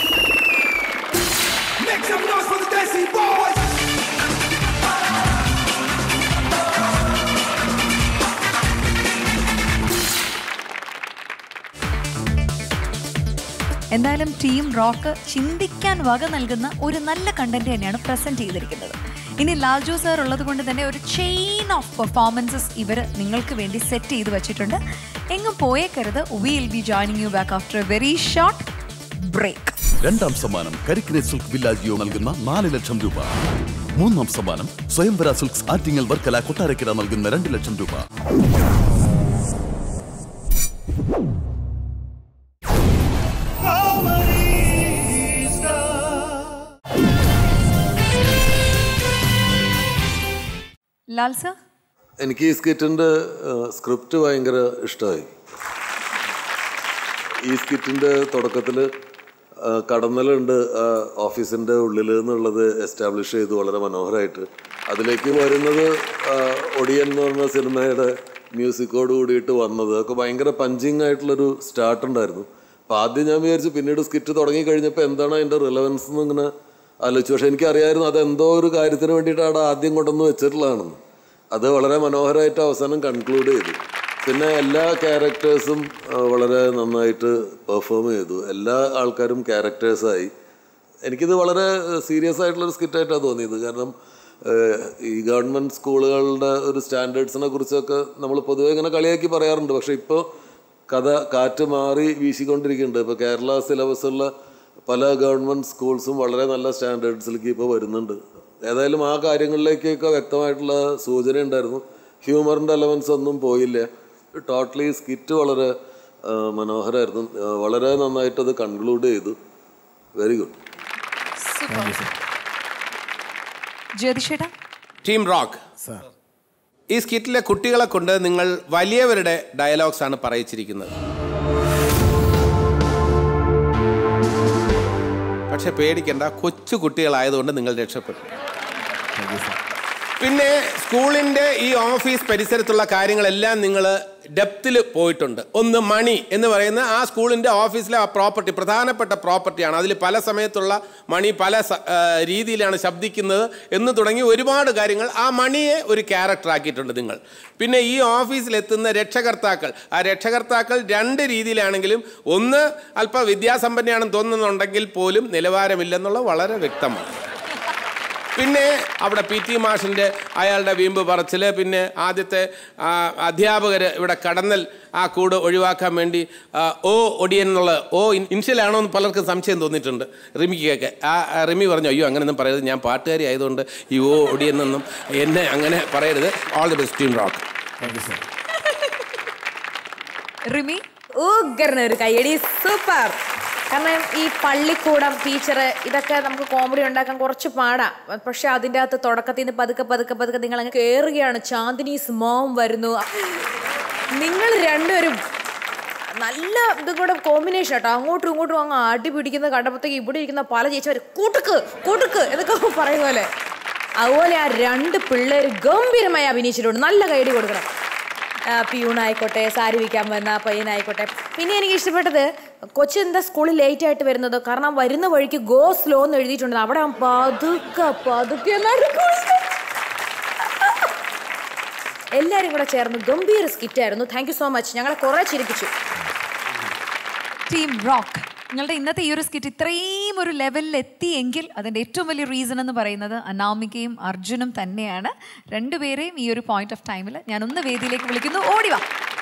എന്തായാലും ടീം റോക്ക് ചിന്തിക്കാൻ വക നൽകുന്ന ഒരു നല്ല കണ്ടന്റ് തന്നെയാണ് പ്രസന്റ് ചെയ്തിരിക്കുന്നത് ഇനി ലാൽജോ സാർ ഉള്ളത് കൊണ്ട് തന്നെ ഒരു ചെയിൻ ഓഫ് പെർഫോമൻസസ് ഇവർ നിങ്ങൾക്ക് വേണ്ടി സെറ്റ് ചെയ്ത് വെച്ചിട്ടുണ്ട് എങ്ങും പോയേക്കരുത് will be joining you back after a very short break രണ്ടാം സമ്മാനം കരിക്കിനെ സിൽക്ക് വില്ലാജിയോ നൽകുന്ന നാല് ലക്ഷം രൂപ മൂന്നാം സമ്മാനം സ്വയംവര സിൽക്സ് ആറ്റിങ്ങൽ വർക്കല കൊട്ടാരക്കര നൽകുന്ന രണ്ട് ലക്ഷം രൂപ ലാൽ സാർ എനിക്ക് ഈ സ്കിറ്റിൻ്റെ സ്ക്രിപ്റ്റ് ഭയങ്കര ഇഷ്ടമായി ഈ സ്കിറ്റിൻ്റെ തുടക്കത്തിൽ കടന്നലുണ്ട് ഓഫീസിൻ്റെ ഉള്ളിൽ എന്നുള്ളത് എസ്റ്റാബ്ലിഷ് ചെയ്ത് വളരെ മനോഹരമായിട്ട് അതിലേക്ക് വരുന്നത് ആ, ഒടിയൻ എന്ന് പറഞ്ഞ സിനിമയുടെ മ്യൂസിക്കോട് കൂടിയിട്ട് വന്നത് അതൊക്കെ ഭയങ്കര പഞ്ചിങ് ആയിട്ടുള്ളൊരു സ്റ്റാർട്ട് ഉണ്ടായിരുന്നു അപ്പോൾ ആദ്യം ഞാൻ വിചാരിച്ചു പിന്നീട് സ്കിറ്റ് തുടങ്ങി കഴിഞ്ഞപ്പോൾ എന്താണ് അതിൻ്റെ റിലവൻസ് എന്ന് ഇങ്ങനെ ആലോചിച്ചു പക്ഷേ എനിക്കറിയായിരുന്നു അത് എന്തോ ഒരു കാര്യത്തിന് വേണ്ടിയിട്ടാണ് ആദ്യം കൊണ്ടുവന്ന് വെച്ചിട്ടുള്ളതാണെന്ന് അത് വളരെ മനോഹരമായിട്ട് അവസാനം കൺക്ലൂഡ് ചെയ്തു പിന്നെ എല്ലാ ക്യാരക്ടേഴ്സും വളരെ നന്നായിട്ട് പെർഫോം ചെയ്തു എല്ലാ ആൾക്കാരും ക്യാരക്ടേഴ്സായി എനിക്കിത് വളരെ സീരിയസ് ആയിട്ടുള്ളൊരു സ്കിറ്റായിട്ടാണ് തോന്നിയത് കാരണം ഏഹ്, ഈ ഗവൺമെൻറ് സ്കൂളുകളുടെ ഒരു സ്റ്റാൻഡേർഡ്സിനെ കുറിച്ചൊക്കെ നമ്മൾ പൊതുവെ ഇങ്ങനെ കളിയാക്കി പറയാറുണ്ട് പക്ഷേ ഇപ്പോൾ കഥ കാറ്റ് മാറി വീശിക്കൊണ്ടിരിക്കുന്നുണ്ട് ഇപ്പോൾ കേരള സിലബസുള്ള പല ഗവൺമെൻറ് സ്കൂൾസും വളരെ നല്ല സ്റ്റാൻഡേർഡ്സിലേക്ക് ഇപ്പോൾ വരുന്നുണ്ട് ഏതായാലും ആ കാര്യങ്ങളിലേക്കൊക്കെ വ്യക്തമായിട്ടുള്ള സൂചന ഉണ്ടായിരുന്നു ഹ്യൂമറിൻ്റെ എലമെൻസ് ഒന്നും പോയില്ല ടോട്ടലി സ്കിറ്റ് വളരെ ആ, മനോഹരമായിരുന്നു ആ, വളരെ നന്നായിട്ട് അത് കൺക്ലൂഡ് ചെയ്തു വെരി ഗുഡ് ജ്യോതിഷേട്ടാ ടീം റോക്ക് ഈ സ്കിറ്റിലെ കുട്ടികളെ കൊണ്ട് നിങ്ങൾ വലിയവരുടെ ഡയലോഗ്സ് ആണ് പറയിച്ചിരിക്കുന്നത് പക്ഷെ പേടിക്കേണ്ട കൊച്ചു കുട്ടികളായതുകൊണ്ട് നിങ്ങൾ രക്ഷപ്പെട്ടു പിന്നെ സ്കൂളിൻ്റെ ഈ ഓഫീസ് പരിസരത്തുള്ള കാര്യങ്ങളെല്ലാം നിങ്ങൾ ഡെപ്തിൽ പോയിട്ടുണ്ട് ഒന്ന് മണി എന്ന് പറയുന്ന ആ സ്കൂളിൻ്റെ ഓഫീസിലെ ആ പ്രോപ്പർട്ടി പ്രധാനപ്പെട്ട പ്രോപ്പർട്ടിയാണ് അതിൽ പല സമയത്തുള്ള മണി പല സ- ആ, രീതിയിലാണ് ശബ്ദിക്കുന്നത് എന്ന് തുടങ്ങി ഒരുപാട് കാര്യങ്ങൾ ആ മണിയെ ഒരു ക്യാരക്ടർ ആക്കിയിട്ടുണ്ട് നിങ്ങൾ പിന്നെ ഈ ഓഫീസിലെത്തുന്ന രക്ഷകർത്താക്കൾ ആ രക്ഷകർത്താക്കൾ രണ്ട് രീതിയിലാണെങ്കിലും ഒന്ന് അല്പ വിദ്യാസമ്പന്നയാണെന്ന് തോന്നുന്നുണ്ടെങ്കിൽ പോലും നിലവാരമില്ലെന്നുള്ളത് വളരെ വ്യക്തമാണ് പിന്നെ അവിടെ പി ടി മാഷിൻ്റെ അയാളുടെ വീമ്പ് പറച്ചിൽ പിന്നെ ആദ്യത്തെ അധ്യാപകർ ഇവിടെ കടന്നൽ ആ കൂട് ഒഴിവാക്കാൻ വേണ്ടി ആ, ഓ ഒടിയൻ എന്നുള്ള ഓ ഇൻ- ഇൻഷ്യലാണോ എന്ന് പലർക്കും സംശയം തോന്നിയിട്ടുണ്ട് റിമിക്കൊക്കെ ആ ആ റിമി പറഞ്ഞു അയ്യോ അങ്ങനെയൊന്നും പറയരുത് ഞാൻ പാട്ടുകാരി ആയതുകൊണ്ട് ഈ ഓ ഒടിയൻ എന്നൊന്നും എന്നെ അങ്ങനെ പറയരുത് all the best team rock thank you sir Rimi ഉഗ്രന ഒരു കയ്യടി സൂപ്പർ കാരണം ഈ പള്ളിക്കൂടം ടീച്ചർ ഇതൊക്കെ നമുക്ക് കോമഡി ഉണ്ടാക്കാൻ കുറച്ച് പാടാ പക്ഷെ അതിൻ്റെ അകത്ത് തുടക്കത്തിൽ നിന്ന് പതുക്കെ പതുക്കെ പതുക്കെ നിങ്ങൾ അങ്ങ് കയറുകയാണ് ചാന്ദിനീസ് മോം വരുന്നു നിങ്ങൾ രണ്ടുപേരും നല്ല ഇതും കൂടെ കോമ്പിനേഷൻ കേട്ടോ അങ്ങോട്ടും ഇങ്ങോട്ടും അങ്ങ് അടി പിടിക്കുന്നത് കണ്ടപ്പോഴത്തേക്ക് ഇവിടെ ഇരിക്കുന്ന പല ചേച്ചിമാർ കൂട്ടുക്ക് കൂട്ടുക്ക് എന്നൊക്കെ പറയുന്ന പോലെ അതുപോലെ ആ രണ്ട് പിള്ളേർ ഗംഭീരമായി അഭിനയിച്ചിട്ടുണ്ട് നല്ല കൈഡി കൊടുക്കണം ആ, പിയൂണായിക്കോട്ടെ സാരി വിൽക്കാൻ വന്ന പയ്യനായിക്കോട്ടെ പിന്നെ എനിക്ക് ഇഷ്ടപ്പെട്ടത് കൊച്ചു എന്താ സ്കൂളിൽ ലേറ്റ് ആയിട്ട് വരുന്നത് കാരണം വരുന്ന വഴിക്ക് ഗോ സ്ലോ എന്ന് എഴുതിയിട്ടുണ്ട് അവിടെ അവൻ പതുക്കെ പതുക്കെ നടക്കുകയാണ്. എല്ലാരും കൂടെ ചേർന്ന് ഗംഭീര സ്കിറ്റായിരുന്നു താങ്ക് യു സോ മച്ച് ഞങ്ങളെ കുറെ ചിരിപ്പിച്ചു ടീം റോക്ക് നിങ്ങളുടെ ഇന്നത്തെ ഈ ഒരു സ്കിറ്റ് ഇത്രയും ഒരു ലെവലിൽ എത്തിയെങ്കിൽ അതിൻ്റെ ഏറ്റവും വലിയ റീസൺ എന്ന് പറയുന്നത് അനാമികയും അർജുനും തന്നെയാണ് രണ്ടുപേരെയും ഈ ഒരു പോയിന്റ് ഓഫ് ടൈമിൽ ഞാൻ ഒന്ന് വേദിയിലേക്ക് വിളിക്കുന്നു ഓടിവാ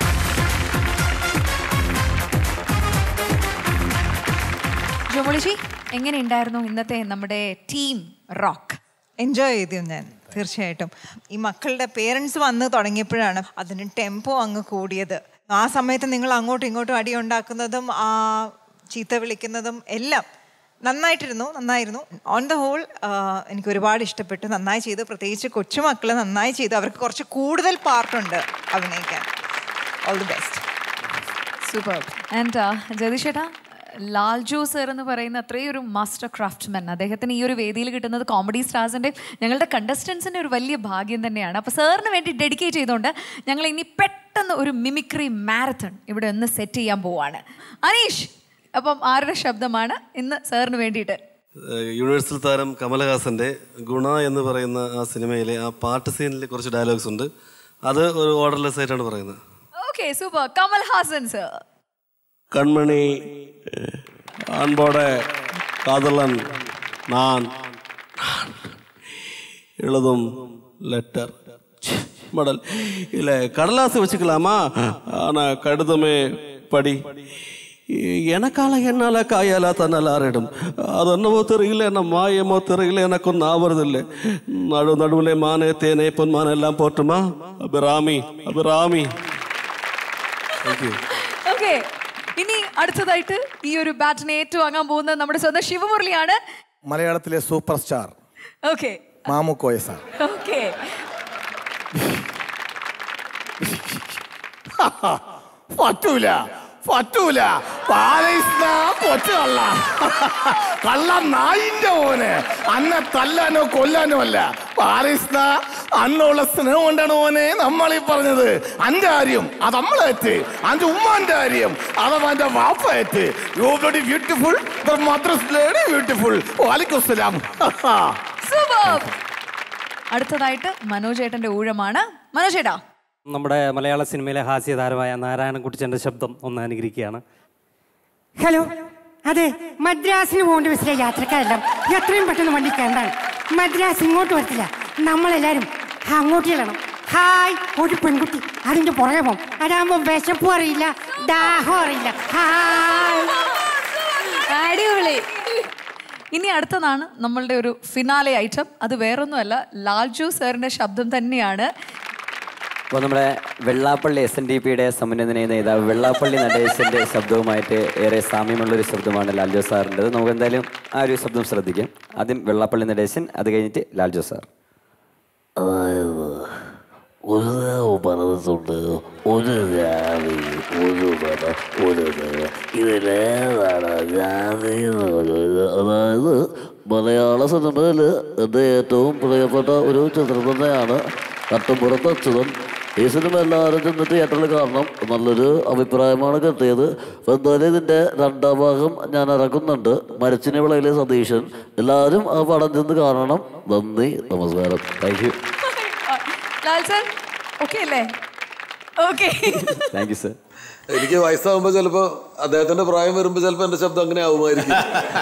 ജോമോളിജി എങ്ങനെയുണ്ടായിരുന്നു ഇന്നത്തെ നമ്മുടെ ടീം റോക്ക് എൻജോയ് ചെയ്തു ഞാൻ തീർച്ചയായിട്ടും ഈ മക്കളുടെ പേരൻസ് വന്ന് തുടങ്ങിയപ്പോഴാണ് അതിന് ടെമ്പോ അങ്ങ് കൂടിയത് ആ സമയത്ത് നിങ്ങൾ അങ്ങോട്ടും ഇങ്ങോട്ടും അടി ഉണ്ടാക്കുന്നതും ആ ചീത്ത വിളിക്കുന്നതും എല്ലാം നന്നായിട്ടിരുന്നു നന്നായിരുന്നു ഓൺ ദ ഹോൾ എനിക്ക് ഒരുപാട് ഇഷ്ടപ്പെട്ടു നന്നായി ചെയ്തു പ്രത്യേകിച്ച് കൊച്ചുമക്കൾ നന്നായി ചെയ്തു അവർക്ക് കുറച്ച് കൂടുതൽ പാർട്ടുണ്ട് അഭിനയിക്കാൻ all the best super and ജഗദീഷേട്ടാ ലാൽജോ സർ എന്ന് പറയുന്ന അത്രയും ഒരു മാസ്റ്റർ ക്രാഫ്റ്റ്മാൻ അദ്ദേഹത്തിന് ഈ ഒരു വേദിയിൽ കിട്ടുന്നത് കോമഡി സ്റ്റാർസിൻ്റെ ഞങ്ങളുടെ കണ്ടസ്റ്റൻസിൻ്റെ ഒരു വലിയ ഭാഗ്യം തന്നെയാണ് അപ്പോൾ സാറിന് വേണ്ടി ഡെഡിക്കേറ്റ് ചെയ്തുകൊണ്ട് ഞങ്ങൾ ഇനി പെട്ടെന്ന് ഒരു മിമിക്രി മാരത്തൺ ഇവിടെ ഒന്ന് സെറ്റ് ചെയ്യാൻ പോവാണ് അനീഷ് അപ്പം ആരുടെ ശബ്ദമാണ് ഇന്ന് സാറിന് വേണ്ടിയിട്ട് ഏഹ് യൂണിവേഴ്സൽ താരം കമലഹാസന്റെ ഗുണ എന്ന് പറയുന്ന ആ സിനിമയിലെ ആ പാട്ട് സീനിൽ കുറച്ച് ഡയലോഗ്സ് ഉണ്ട് അത് ഒരു ഓർഡർലെസ് ആയിട്ടാണ് പറയുന്നത് okay super Kamal Haasan sir கண்மணி அன்போட காதலன் நான் எழுதும் லெட்டர் மடல் இல்லை கடலாசு வச்சுக்கலாமா ஆனால் கடிதமே படி எனக்கால என்னால ಕಾಯಲ್ಲ ತನ್ನಲಾರಿடும் ಅದನ್ನವೋ ತೆರಗಿಲ್ಲ ನಮ್ಮ ಮಾಯಮೋ ತೆರಗಿಲ್ಲ ಎನಕ್ಕೊಂದು ಆವರದಿಲ್ಲ ನಡು ನಡುವಿಲೆ ಮಾನೆ ತೇನೆ പൊന്മാന എല്ലാം പോറ്റുമാ Abhirami Abhirami thank you okay ഇനി അടുത്തതായിട്ട് ഈ ഒരു ബാറ്റിനെ ഏറ്റുവാങ്ങാൻ പോകുന്നത് നമ്മുടെ സ്വന്തം ശിവമുരളിയാണ് മലയാളത്തിലെ super star okay Mamukkoya sir okay പറ്റൂല പറ്റൂല പാലൈസ്ന കൊച്ചു കള്ള കള്ള നായിന്റെ മോന് അന്നെ തല്ലാനോ കൊല്ലാനോ അല്ല പാലൈസ്ന അന്നുള്ള സ്നേഹം കൊണ്ടാണ് മോനെ നമ്മൾ ഈ പറഞ്ഞത് അന്റെ കാര്യം അത് നമ്മളേറ്റ് അന്റെ ഉമ്മാന്റെ കാര്യം അത് അവന്റെ വാപ്പയേറ്റ് you bloody beautiful Madras lady beautiful വാലിക്കും സലാം സൂപ്പർ അടുത്തതായിട്ട് മനോജ് ഏട്ടന്റെ ഊഴമാണ് മനോജ് ഏട്ടാ നമ്മുടെ മലയാള സിനിമയിലെ ഹാസ്യതാരമായ നാരായണൻകുട്ടിച്ചൻ്റെ ശബ്ദം ഒന്ന് അനുകരിക്കുകയാണ് ഹലോ അതെ മദ്രാസിന് പോകേണ്ട ബസ്സിലെ യാത്രക്കാരെല്ലാം എത്രയും പെട്ടെന്ന് വണ്ടി കയറാൻ മദ്രാസ് ഇങ്ങോട്ട് വരത്തില്ല നമ്മളെല്ലാരും അങ്ങോട്ട് ചെല്ലണം ഹായ് ഒരു പെൺകുട്ടി അതിന്റെ പുറകെ പോകും അതാകുമ്പോ വിശപ്പും അറിയില്ല ദാഹം അറിയില്ല ഹായ് അടിപൊളി ഇനി അടുത്തതാണ് നമ്മളുടെ ഒരു ഫിനാലെ ഐറ്റം അത് വേറൊന്നുമല്ല ലാൽജു സാറിന്റെ ശബ്ദം തന്നെയാണ് അപ്പോൾ നമ്മുടെ വെള്ളാപ്പള്ളി എസ് എൻ ഡി പിയുടെ സമന്വയ നേതാവ് വെള്ളാപ്പള്ളി നടേശന്റെ ശബ്ദവുമായിട്ട് ഏറെ സാമ്യമുള്ളൊരു ശബ്ദമാണ് ലാൽജോ സാറിൻ്റെത് നമുക്ക് എന്തായാലും ആ ഒരു ശബ്ദം ശ്രദ്ധിക്കാം ആദ്യം വെള്ളാപ്പള്ളി നടേശൻ അത് കഴിഞ്ഞിട്ട് ലാൽജോ സാർ അതായത് ഒരു നേരം പറഞ്ഞിട്ടുണ്ട് ഒരു ജാതി ഒരു മതം ഒരു ദൈവം ഇതിലേതാണ് ജാതി എന്ന് പറയുന്നത് അതായത് മലയാള സിനിമയിൽ എൻ്റെ ഏറ്റവും പ്രിയപ്പെട്ട ഒരു ചിത്രം തന്നെയാണ് കട്ടുമ്പുറത്ത് അച്യുതൻ ഈ സിനിമ എല്ലാവരും ചെന്ന് തിയേറ്ററിൽ കാണണം നല്ലൊരു അഭിപ്രായമാണ് കിട്ടിയത് അപ്പോൾ എന്തായാലും ഇതിൻ്റെ രണ്ടാം ഭാഗം ഞാൻ ഇറക്കുന്നുണ്ട് മരച്ചിനി വിളയിലെ സതീശൻ എല്ലാവരും ആ പടം ചെന്ന് കാണണം നന്ദി നമസ്കാരം thank you Lal sir okay അല്ലേ ഓക്കെ താങ്ക് യു സർ എനിക്ക് വയസ്സാകുമ്പോ ചിലപ്പോ അദ്ദേഹത്തിന്റെ പ്രായം വരുമ്പോ ചിലപ്പോ എന്റെ ശബ്ദം അങ്ങനെ ആവുമായിരിക്കും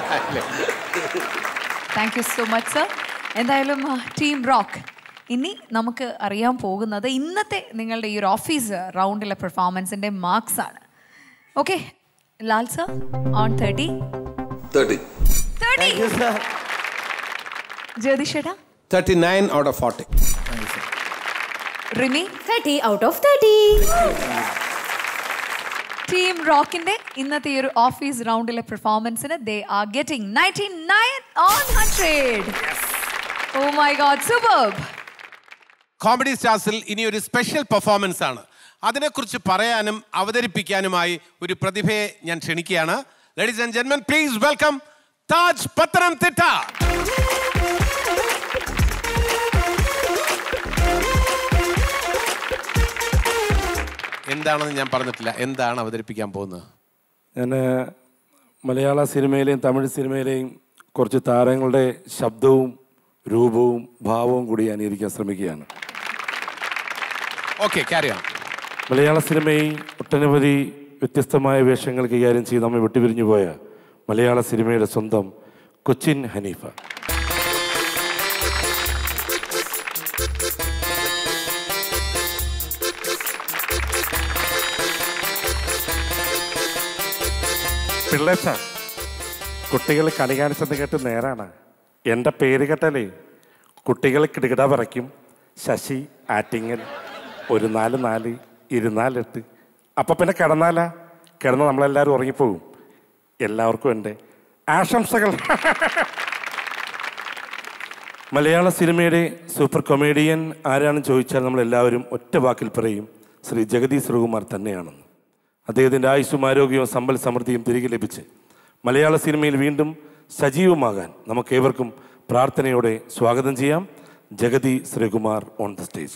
thank you so much sir എന്തായാലും ടീം റോക്ക് ഇനി നമുക്ക് അറിയാൻ പോകുന്നത് ഇന്നത്തെ നിങ്ങളുടെ ഈ ഒരു ഓഫീസ് റൗണ്ടിലെ പെർഫോമൻസിന്റെ മാർക്സ് ആണ് okay Lal sir on thirty thirty thirty ജ്യോതിഷേട്ടാ thirty nine out of forty Rimi thirty out of thirty team റോക്കിന്റെ ഇന്നത്തെ ഈ ഒരു ഓഫീസ് റൗണ്ടിലെ പെർഫോമൻസിന് they are getting ninety nine on hundred oh my God superb comedy സ്റ്റാർസിൽ ഇനി ഒരു സ്പെഷ്യൽ പെർഫോമൻസ് ആണ് അതിനെക്കുറിച്ച് പറയാനും അവതരിപ്പിക്കാനുമായി ഒരു പ്രതിഭയെ ഞാൻ ക്ഷണിക്കുകയാണ് ലേഡീസ് ആൻഡ് ജെന്മൻ പ്ലീസ് വെൽക്കം താജ് പത്തനംതിട്ട എന്താണെന്ന് ഞാൻ പറഞ്ഞിട്ടില്ല എന്താണ് അവതരിപ്പിക്കാൻ പോകുന്നത് ഞാൻ മലയാള സിനിമയിലെയും തമിഴ് സിനിമയിലെയും കുറച്ച് താരങ്ങളുടെ ശബ്ദവും രൂപവും ഭാവവും കൂടി അനുകരിക്കാൻ ശ്രമിക്കുകയാണ് ഓക്കെ ക്യാരി ഓൺ മലയാള സിനിമയിൽ ഒട്ടനവധി വ്യത്യസ്തമായ വേഷങ്ങൾ കൈകാര്യം ചെയ്ത് നമ്മെ വിട്ടുപിരിഞ്ഞു പോയ മലയാള സിനിമയുടെ സ്വന്തം കൊച്ചിൻ ഹനീഫ പിള്ളേച്ച കുട്ടികൾ കണി കാണിച്ചെന്ന് കേട്ട് നേരാണ് എൻ്റെ പേര് കേട്ടാലേ കുട്ടികൾ കിടുകിട പറയ്ക്കും ശശി ആറ്റിങ്ങൽ ഒരു നാല് നാല് ഇരുനാലെട്ട് അപ്പം പിന്നെ കിടന്നാലാ കിടന്ന് നമ്മളെല്ലാവരും ഉറങ്ങിപ്പോകും എല്ലാവർക്കും എൻ്റെ ആശംസകൾ മലയാള സിനിമയുടെ സൂപ്പർ കൊമേഡിയൻ ആരാണെന്ന് ചോദിച്ചാൽ നമ്മളെല്ലാവരും ഒറ്റ വാക്കിൽ പറയും ശ്രീ ജഗതി ശ്രീകുമാർ തന്നെയാണെന്ന് അദ്ദേഹത്തിൻ്റെ ആയുസ്സും ആരോഗ്യവും സമ്പൽ സമൃദ്ധിയും തിരികെ ലഭിച്ച് മലയാള സിനിമയിൽ വീണ്ടും സജീവമാകാൻ നമുക്ക് ഏവർക്കും പ്രാർത്ഥനയോടെ സ്വാഗതം ചെയ്യാം Jagathy Sreekumar on the stage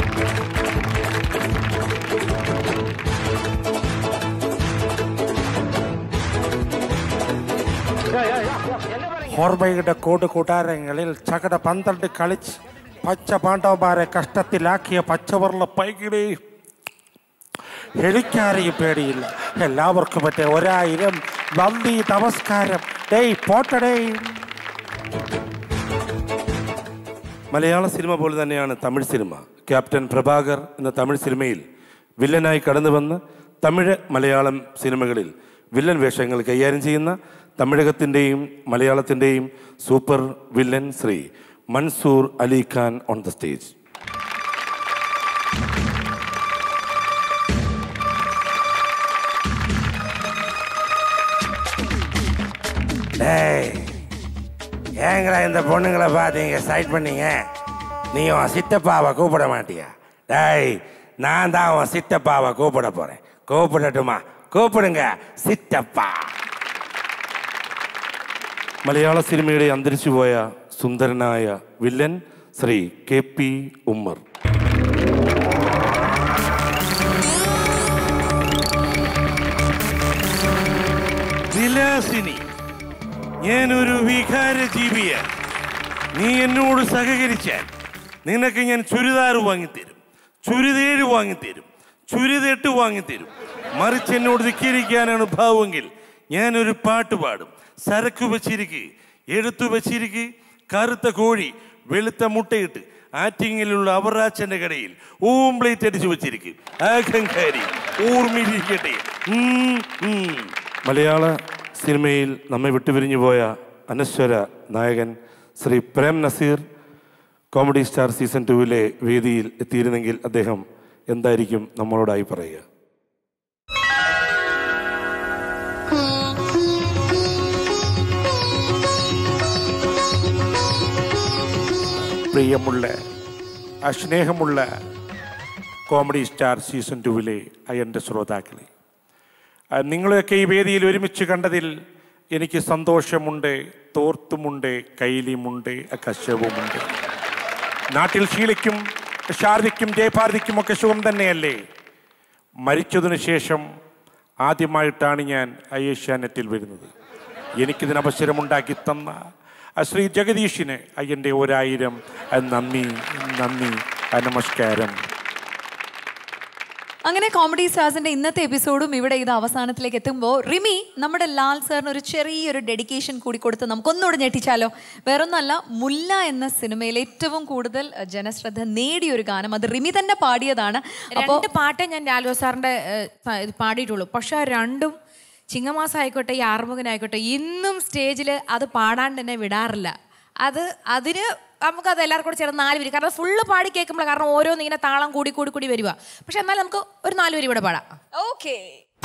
ഹോർബയുടെ കോട് കൂട്ടാരങ്ങളിൽ ചകട പന്ത്രണ്ട് കളിച്ച് പച്ച പാണ്ഡവന്മാരെ കഷ്ടത്തിലാക്കിയ പച്ചവർള്ള പൈകിടേ എനിക്കാരെയും പേടിയില്ല എല്ലാവർക്കും മറ്റേ ഒരായിരം നന്ദി നമസ്കാരം ഡേയ് പോട്ടടേ മലയാള സിനിമ പോലെ തന്നെയാണ് തമിഴ് സിനിമ ക്യാപ്റ്റൻ പ്രഭാകർ എന്ന തമിഴ് സിനിമയിൽ വില്ലനായി കടന്നു വന്ന് തമിഴ് മലയാളം സിനിമകളിൽ വില്ലൻ വേഷങ്ങൾ കൈകാര്യം ചെയ്യുന്ന തമിഴകത്തിൻ്റെയും മലയാളത്തിൻ്റെയും super villain Shri Mansoor Ali Khan on the stage டேய் ஏங்கடா இந்த பொண்ணுங்களை பார்த்தீங்க சைட் பண்ணீங்க நீ உன் சித்தப்பாவை கூப்பிட மாட்டியா டேய் நான் தான் உன் சித்தப்பாவை கூப்பிட போறேன் கூப்பிடட்டுமா கூப்பிடுங்க சித்தப்பா മലയാള സിനിമയുടെ അന്തരിച്ചുപോയ സുന്ദരനായ വില്ലൻ ശ്രീ കെ പി ഉമ്മർ വിലാസിനി ഞാനൊരു വികാര ജീവിയാണ് നീ എന്നോട് സഹകരിച്ചാൽ നിനക്ക് ഞാൻ ചുരിദാർ വാങ്ങിത്തരും ചുരിതേഴ് വാങ്ങിത്തരും ചുരിതെട്ട് വാങ്ങിത്തരും മറിച്ച് എന്നോട് ധിക്കരിക്കാനാണ് ഭാവമെങ്കിൽ ഞാനൊരു പാട്ട് പാടും സരക്ക് വച്ചിരിക്ക് എടുത്തു വച്ചിരിക്ക് കറുത്ത കോഴി വെളുത്ത മുട്ടയിട്ട് ആറ്റിങ്ങിലുള്ള അവറാച്ചന്റെ കടയിൽ ഓംപ്ലേറ്റ് അടിച്ചു വെച്ചിരിക്കും അഹങ്കാരി ഓർമ്മയിലിരിക്കട്ടെ ഉം, ഉം. മലയാള സിനിമയിൽ നമ്മെ വിട്ടുപിരിഞ്ഞു പോയ അനശ്വര നായകൻ Shri Prem Nazir comedy star season ടുവിലെ വേദിയിൽ എത്തിയിരുന്നെങ്കിൽ അദ്ദേഹം എന്തായിരിക്കും നമ്മളോടായി പറയുക பிரியமுள்ள அஸ்நேகமுள்ள കോമഡി സ്റ്റാർ സീസൺ ടുവിലെ എൻ്റെ ശ്രോതാക്കളെ ആ, നിങ്ങളെയൊക്കെ ഈ വേദിയിൽ ഒരുമിച്ച് കണ്ടതിൽ എനിക്ക് സന്തോഷമുണ്ട് തോർത്തുമുണ്ട് കൈലിയുമുണ്ട് കശവുമുണ്ട് നാട്ടിൽ ഷീലയ്ക്കും ശാരദയ്ക്കും ജയഭാരതിക്കും ഒക്കെ സുഖം തന്നെയല്ലേ മരിച്ചതിനു ശേഷം ആദ്യമായിട്ടാണ് ഞാൻ ഏഷ്യാനെറ്റിൽ വരുന്നത് എനിക്കിതിന് അവസരമുണ്ടാക്കി തന്ന ആ ശ്രീ ജഗദീഷിന് അയ്യൻ്റെ ഒരായിരം ആ, നന്ദി നന്ദി ആ, നമസ്കാരം അങ്ങനെ കോമഡി സ്റ്റാർസിന്റെ ഇന്നത്തെ എപ്പിസോഡും ഇവിടെ ഇത് അവസാനത്തിലേക്ക് എത്തുമ്പോൾ റിമി നമ്മുടെ ലാൽ സാറിന് ഒരു ചെറിയൊരു ഡെഡിക്കേഷൻ കൂടി കൊടുത്ത് നമുക്കൊന്നുകൂടെ ഞെട്ടിച്ചാലോ വേറൊന്നല്ല മുല്ല എന്ന സിനിമയിൽ ഏറ്റവും കൂടുതൽ അഹ്, ജനശ്രദ്ധ നേടിയ ഒരു ഗാനം അത് റിമി തന്നെ പാടിയതാണ് അപ്പോൾ രണ്ട് പാട്ടേ ഞാൻ ലാലോ സാറിന്റെ ഏഹ്, സ- ഇത് പാടിയിട്ടുള്ളൂ പക്ഷെ ആ രണ്ടും ചിങ്ങമാസം ആയിക്കോട്ടെ ഈ ആറുമുഖനായിക്കോട്ടെ ഇന്നും സ്റ്റേജിൽ അത് പാടാണ്ട് എന്നെ വിടാറില്ല അത് അതിന് നമുക്കത് എല്ലാവർക്കും കൂടെ ചേർന്ന് നാല് വരി കാരണം ഫുള്ള് പാടി കേൾക്കുമ്പോൾ കാരണം ഓരോന്ന് ഇങ്ങനെ താളം കൂടി കൂടി കൂടി വരിക പക്ഷെ എന്നാൽ നമുക്ക് ഒരു നാല് വരി ഇവിടെ പാടാം ഓക്കെ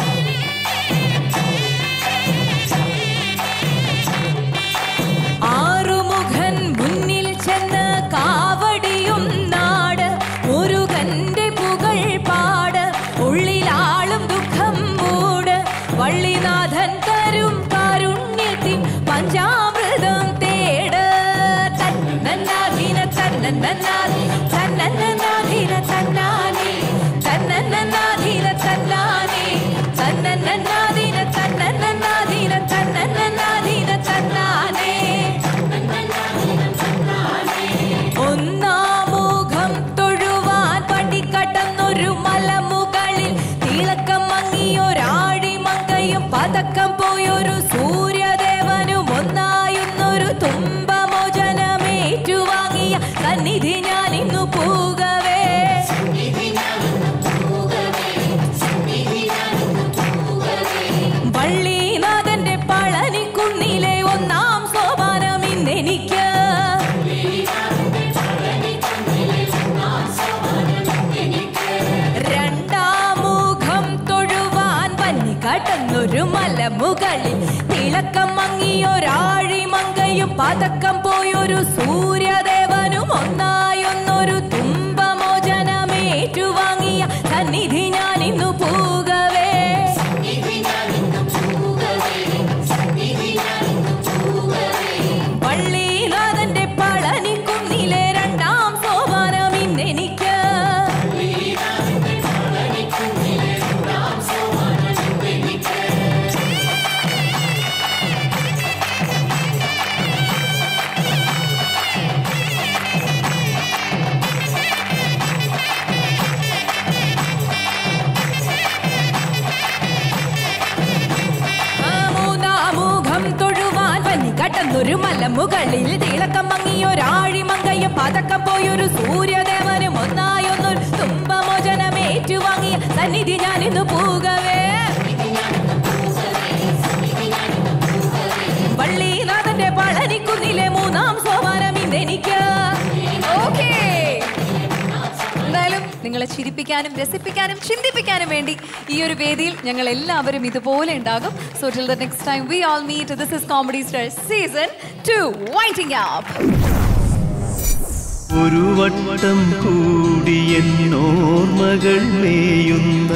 ആറുമുഖൻ മുന്നിൽ ചെന്ന് കാവടിയും നാട് മുരുകന്റെ പുകൾ പാട് ഉള്ളിലാളും ദുഃഖം മൂട് വള്ളിനാഥൻ തരും കാരുണ്യത്തിൻ പഞ്ചാമൃതം തേട് തന്നന്നാധീന തന്നന്നാധി തന്നന്നാധീന തന്നാനി തന്നന്നാധീന തന്നാനി തന്നന്നാധീന തന്നന്നാധീന തന്നന്നാധീന തന്നാനേ ഒന്നാമുഖം തൊഴുവാൻ പടിക്കടന്നൊരു മലമുകളിൽ തിളക്കം മങ്ങിയൊരാഴി മങ്കയും പതക്കം പോയൊരു സൂര്യദേവനും ഒന്നായുന്നൊരു തുമ്പമോചനമേറ്റുവാങ്ങിയ സന്നിധി ഞാൻ ഇന്നു പോകവേ വള്ളിനാഥന്റെ പളനിക്കുന്നിലെ ഒന്നാം സോപാനം ഇന്നെനിക്ക് രണ്ടാമുഖം തൊഴുവാൻ വന്നി കടന്നൊരു മലമുകളിൽ തിളക്കം മങ്ങിയൊരാഴി മങ്കയും പതക്കം പോയൊരു സൂര്യദേവനും ഒന്നായൊന്നൊരു തുമ്പമോചനമേറ്റുവാങ്ങിയ സന്നിധി ഞാൻ ഇന്നു പോകവേ പള്ളിനാഥന്റെ പളനിക്കുന്നിലെ രണ്ടാം സോപാനം ഇന്നെനിക്ക് മൂന്നാമുഖം തൊഴുവാൻ പനി കടന്നൊരു മലമുകളിൽ തിളക്കം മങ്ങിയൊരാഴി മങ്കയും പതക്കം പോയൊരു സൂര്യദേവനും ഒന്നായൊന്നൊരു തുമ്പമോചനമേറ്റുവാങ്ങിയ സന്നിധി ഞാൻ ഇന്ന് പോകവേ പള്ളിനാഥന്റെ പളനിക്കുന്നിലെ മൂന്നാം സോപാനം ഇന്നെനിക്ക് ഓക്കേ എന്തായാലും നിങ്ങളെ ചിരിപ്പിക്കാനും രസിപ്പിക്കാനും ചിന്തിപ്പിക്കാനും വേണ്ടി ഈ ഒരു വേദിയിൽ ഞങ്ങൾ എല്ലാവരും ഇതുപോലെ ഉണ്ടാകും so till the next time we all meet this is comedy star season two waiting up ഒരു വട്ടം കൂടിയെന്നോർമകൾ മേയുന്ന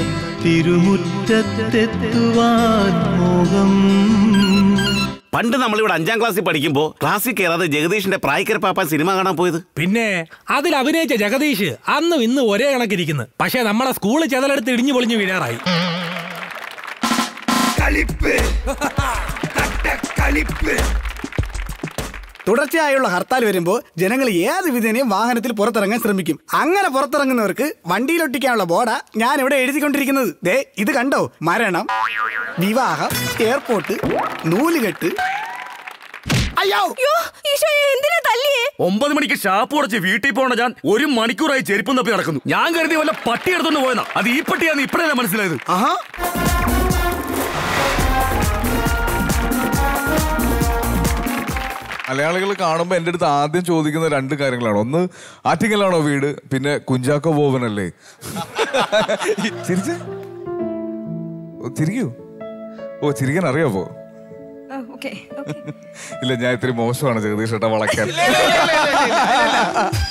തിരുമുറ്റത്തെത്തുവാൻ മോഹം പണ്ട് നമ്മളിവിടെ അഞ്ചാം ക്ലാസ്സിൽ പഠിക്കുമ്പോൾ ക്ലാസ്സിൽ കയറാതെ ജഗദീഷിന്റെ പ്രായക്കര പാപ്പ സിനിമ കാണാൻ പോയത് പിന്നെ അതിൽ അഭിനയിച്ച ജഗദീഷ് അന്നും ഇന്ന് ഒരേ കണക്കിരിക്കുന്നു പക്ഷെ നമ്മളെ സ്കൂളിൽ ചെതലെടുത്ത് ഇടിഞ്ഞു പൊളിഞ്ഞു വീഴാറായി കളിപ്പ് കളിപ്പ് തുടർച്ചയായുള്ള ഹർത്താൽ വരുമ്പോൾ ജനങ്ങൾ ഏത് വിധേനയും വാഹനത്തിൽ പുറത്തിറങ്ങാൻ ശ്രമിക്കും അങ്ങനെ പുറത്തിറങ്ങുന്നവർക്ക് വണ്ടിയിലൊട്ടിക്കാനുള്ള ബോർഡാ ഞാൻ ഇവിടെ എഴുതിക്കൊണ്ടിരിക്കുന്നത് ദേ ഇത് കണ്ടോ മരണം വിവാഹം എയർപോർട്ട് നൂലുകെട്ട് അയ്യോ എന്തിനാ തല്ലിയേ ഒമ്പത് മണിക്ക് ഷാപ്പ് ഉടച്ച് വീട്ടിൽ പോണ ഞാൻ ഒരു മണിക്കൂറായി ചെരുപ്പം തപ്പി നടക്കുന്നു ഞാൻ കരുതി വല്ല പട്ടി എടുത്തോണ്ട് പോയതാ അത് ഈ പട്ടിയാന്ന് ഇപ്പഴാണ് മനസ്സിലായത് ആഹാ മലയാളികൾ കാണുമ്പോൾ എൻ്റെ അടുത്ത് ആദ്യം ചോദിക്കുന്ന രണ്ട് കാര്യങ്ങളാണ് ഒന്ന് ആറ്റിങ്ങലാണോ വീട് പിന്നെ കുഞ്ചാക്കോ ബോബനല്ലേ ചിരിച്ചേ ഓ, ചിരിക്കൂ ഓ ചിരിക്കാൻ അറിയാമോ ഓക്കെ ഇല്ല ഞാൻ ഇത്തിരി മോശമാണ് ജഗദീഷ് ഏട്ടാ വളയ്ക്കാൻ ഇല്ല, ഇല്ല, ഇല്ല, ഇല്ല, ഇല്ല, ഇല്ല.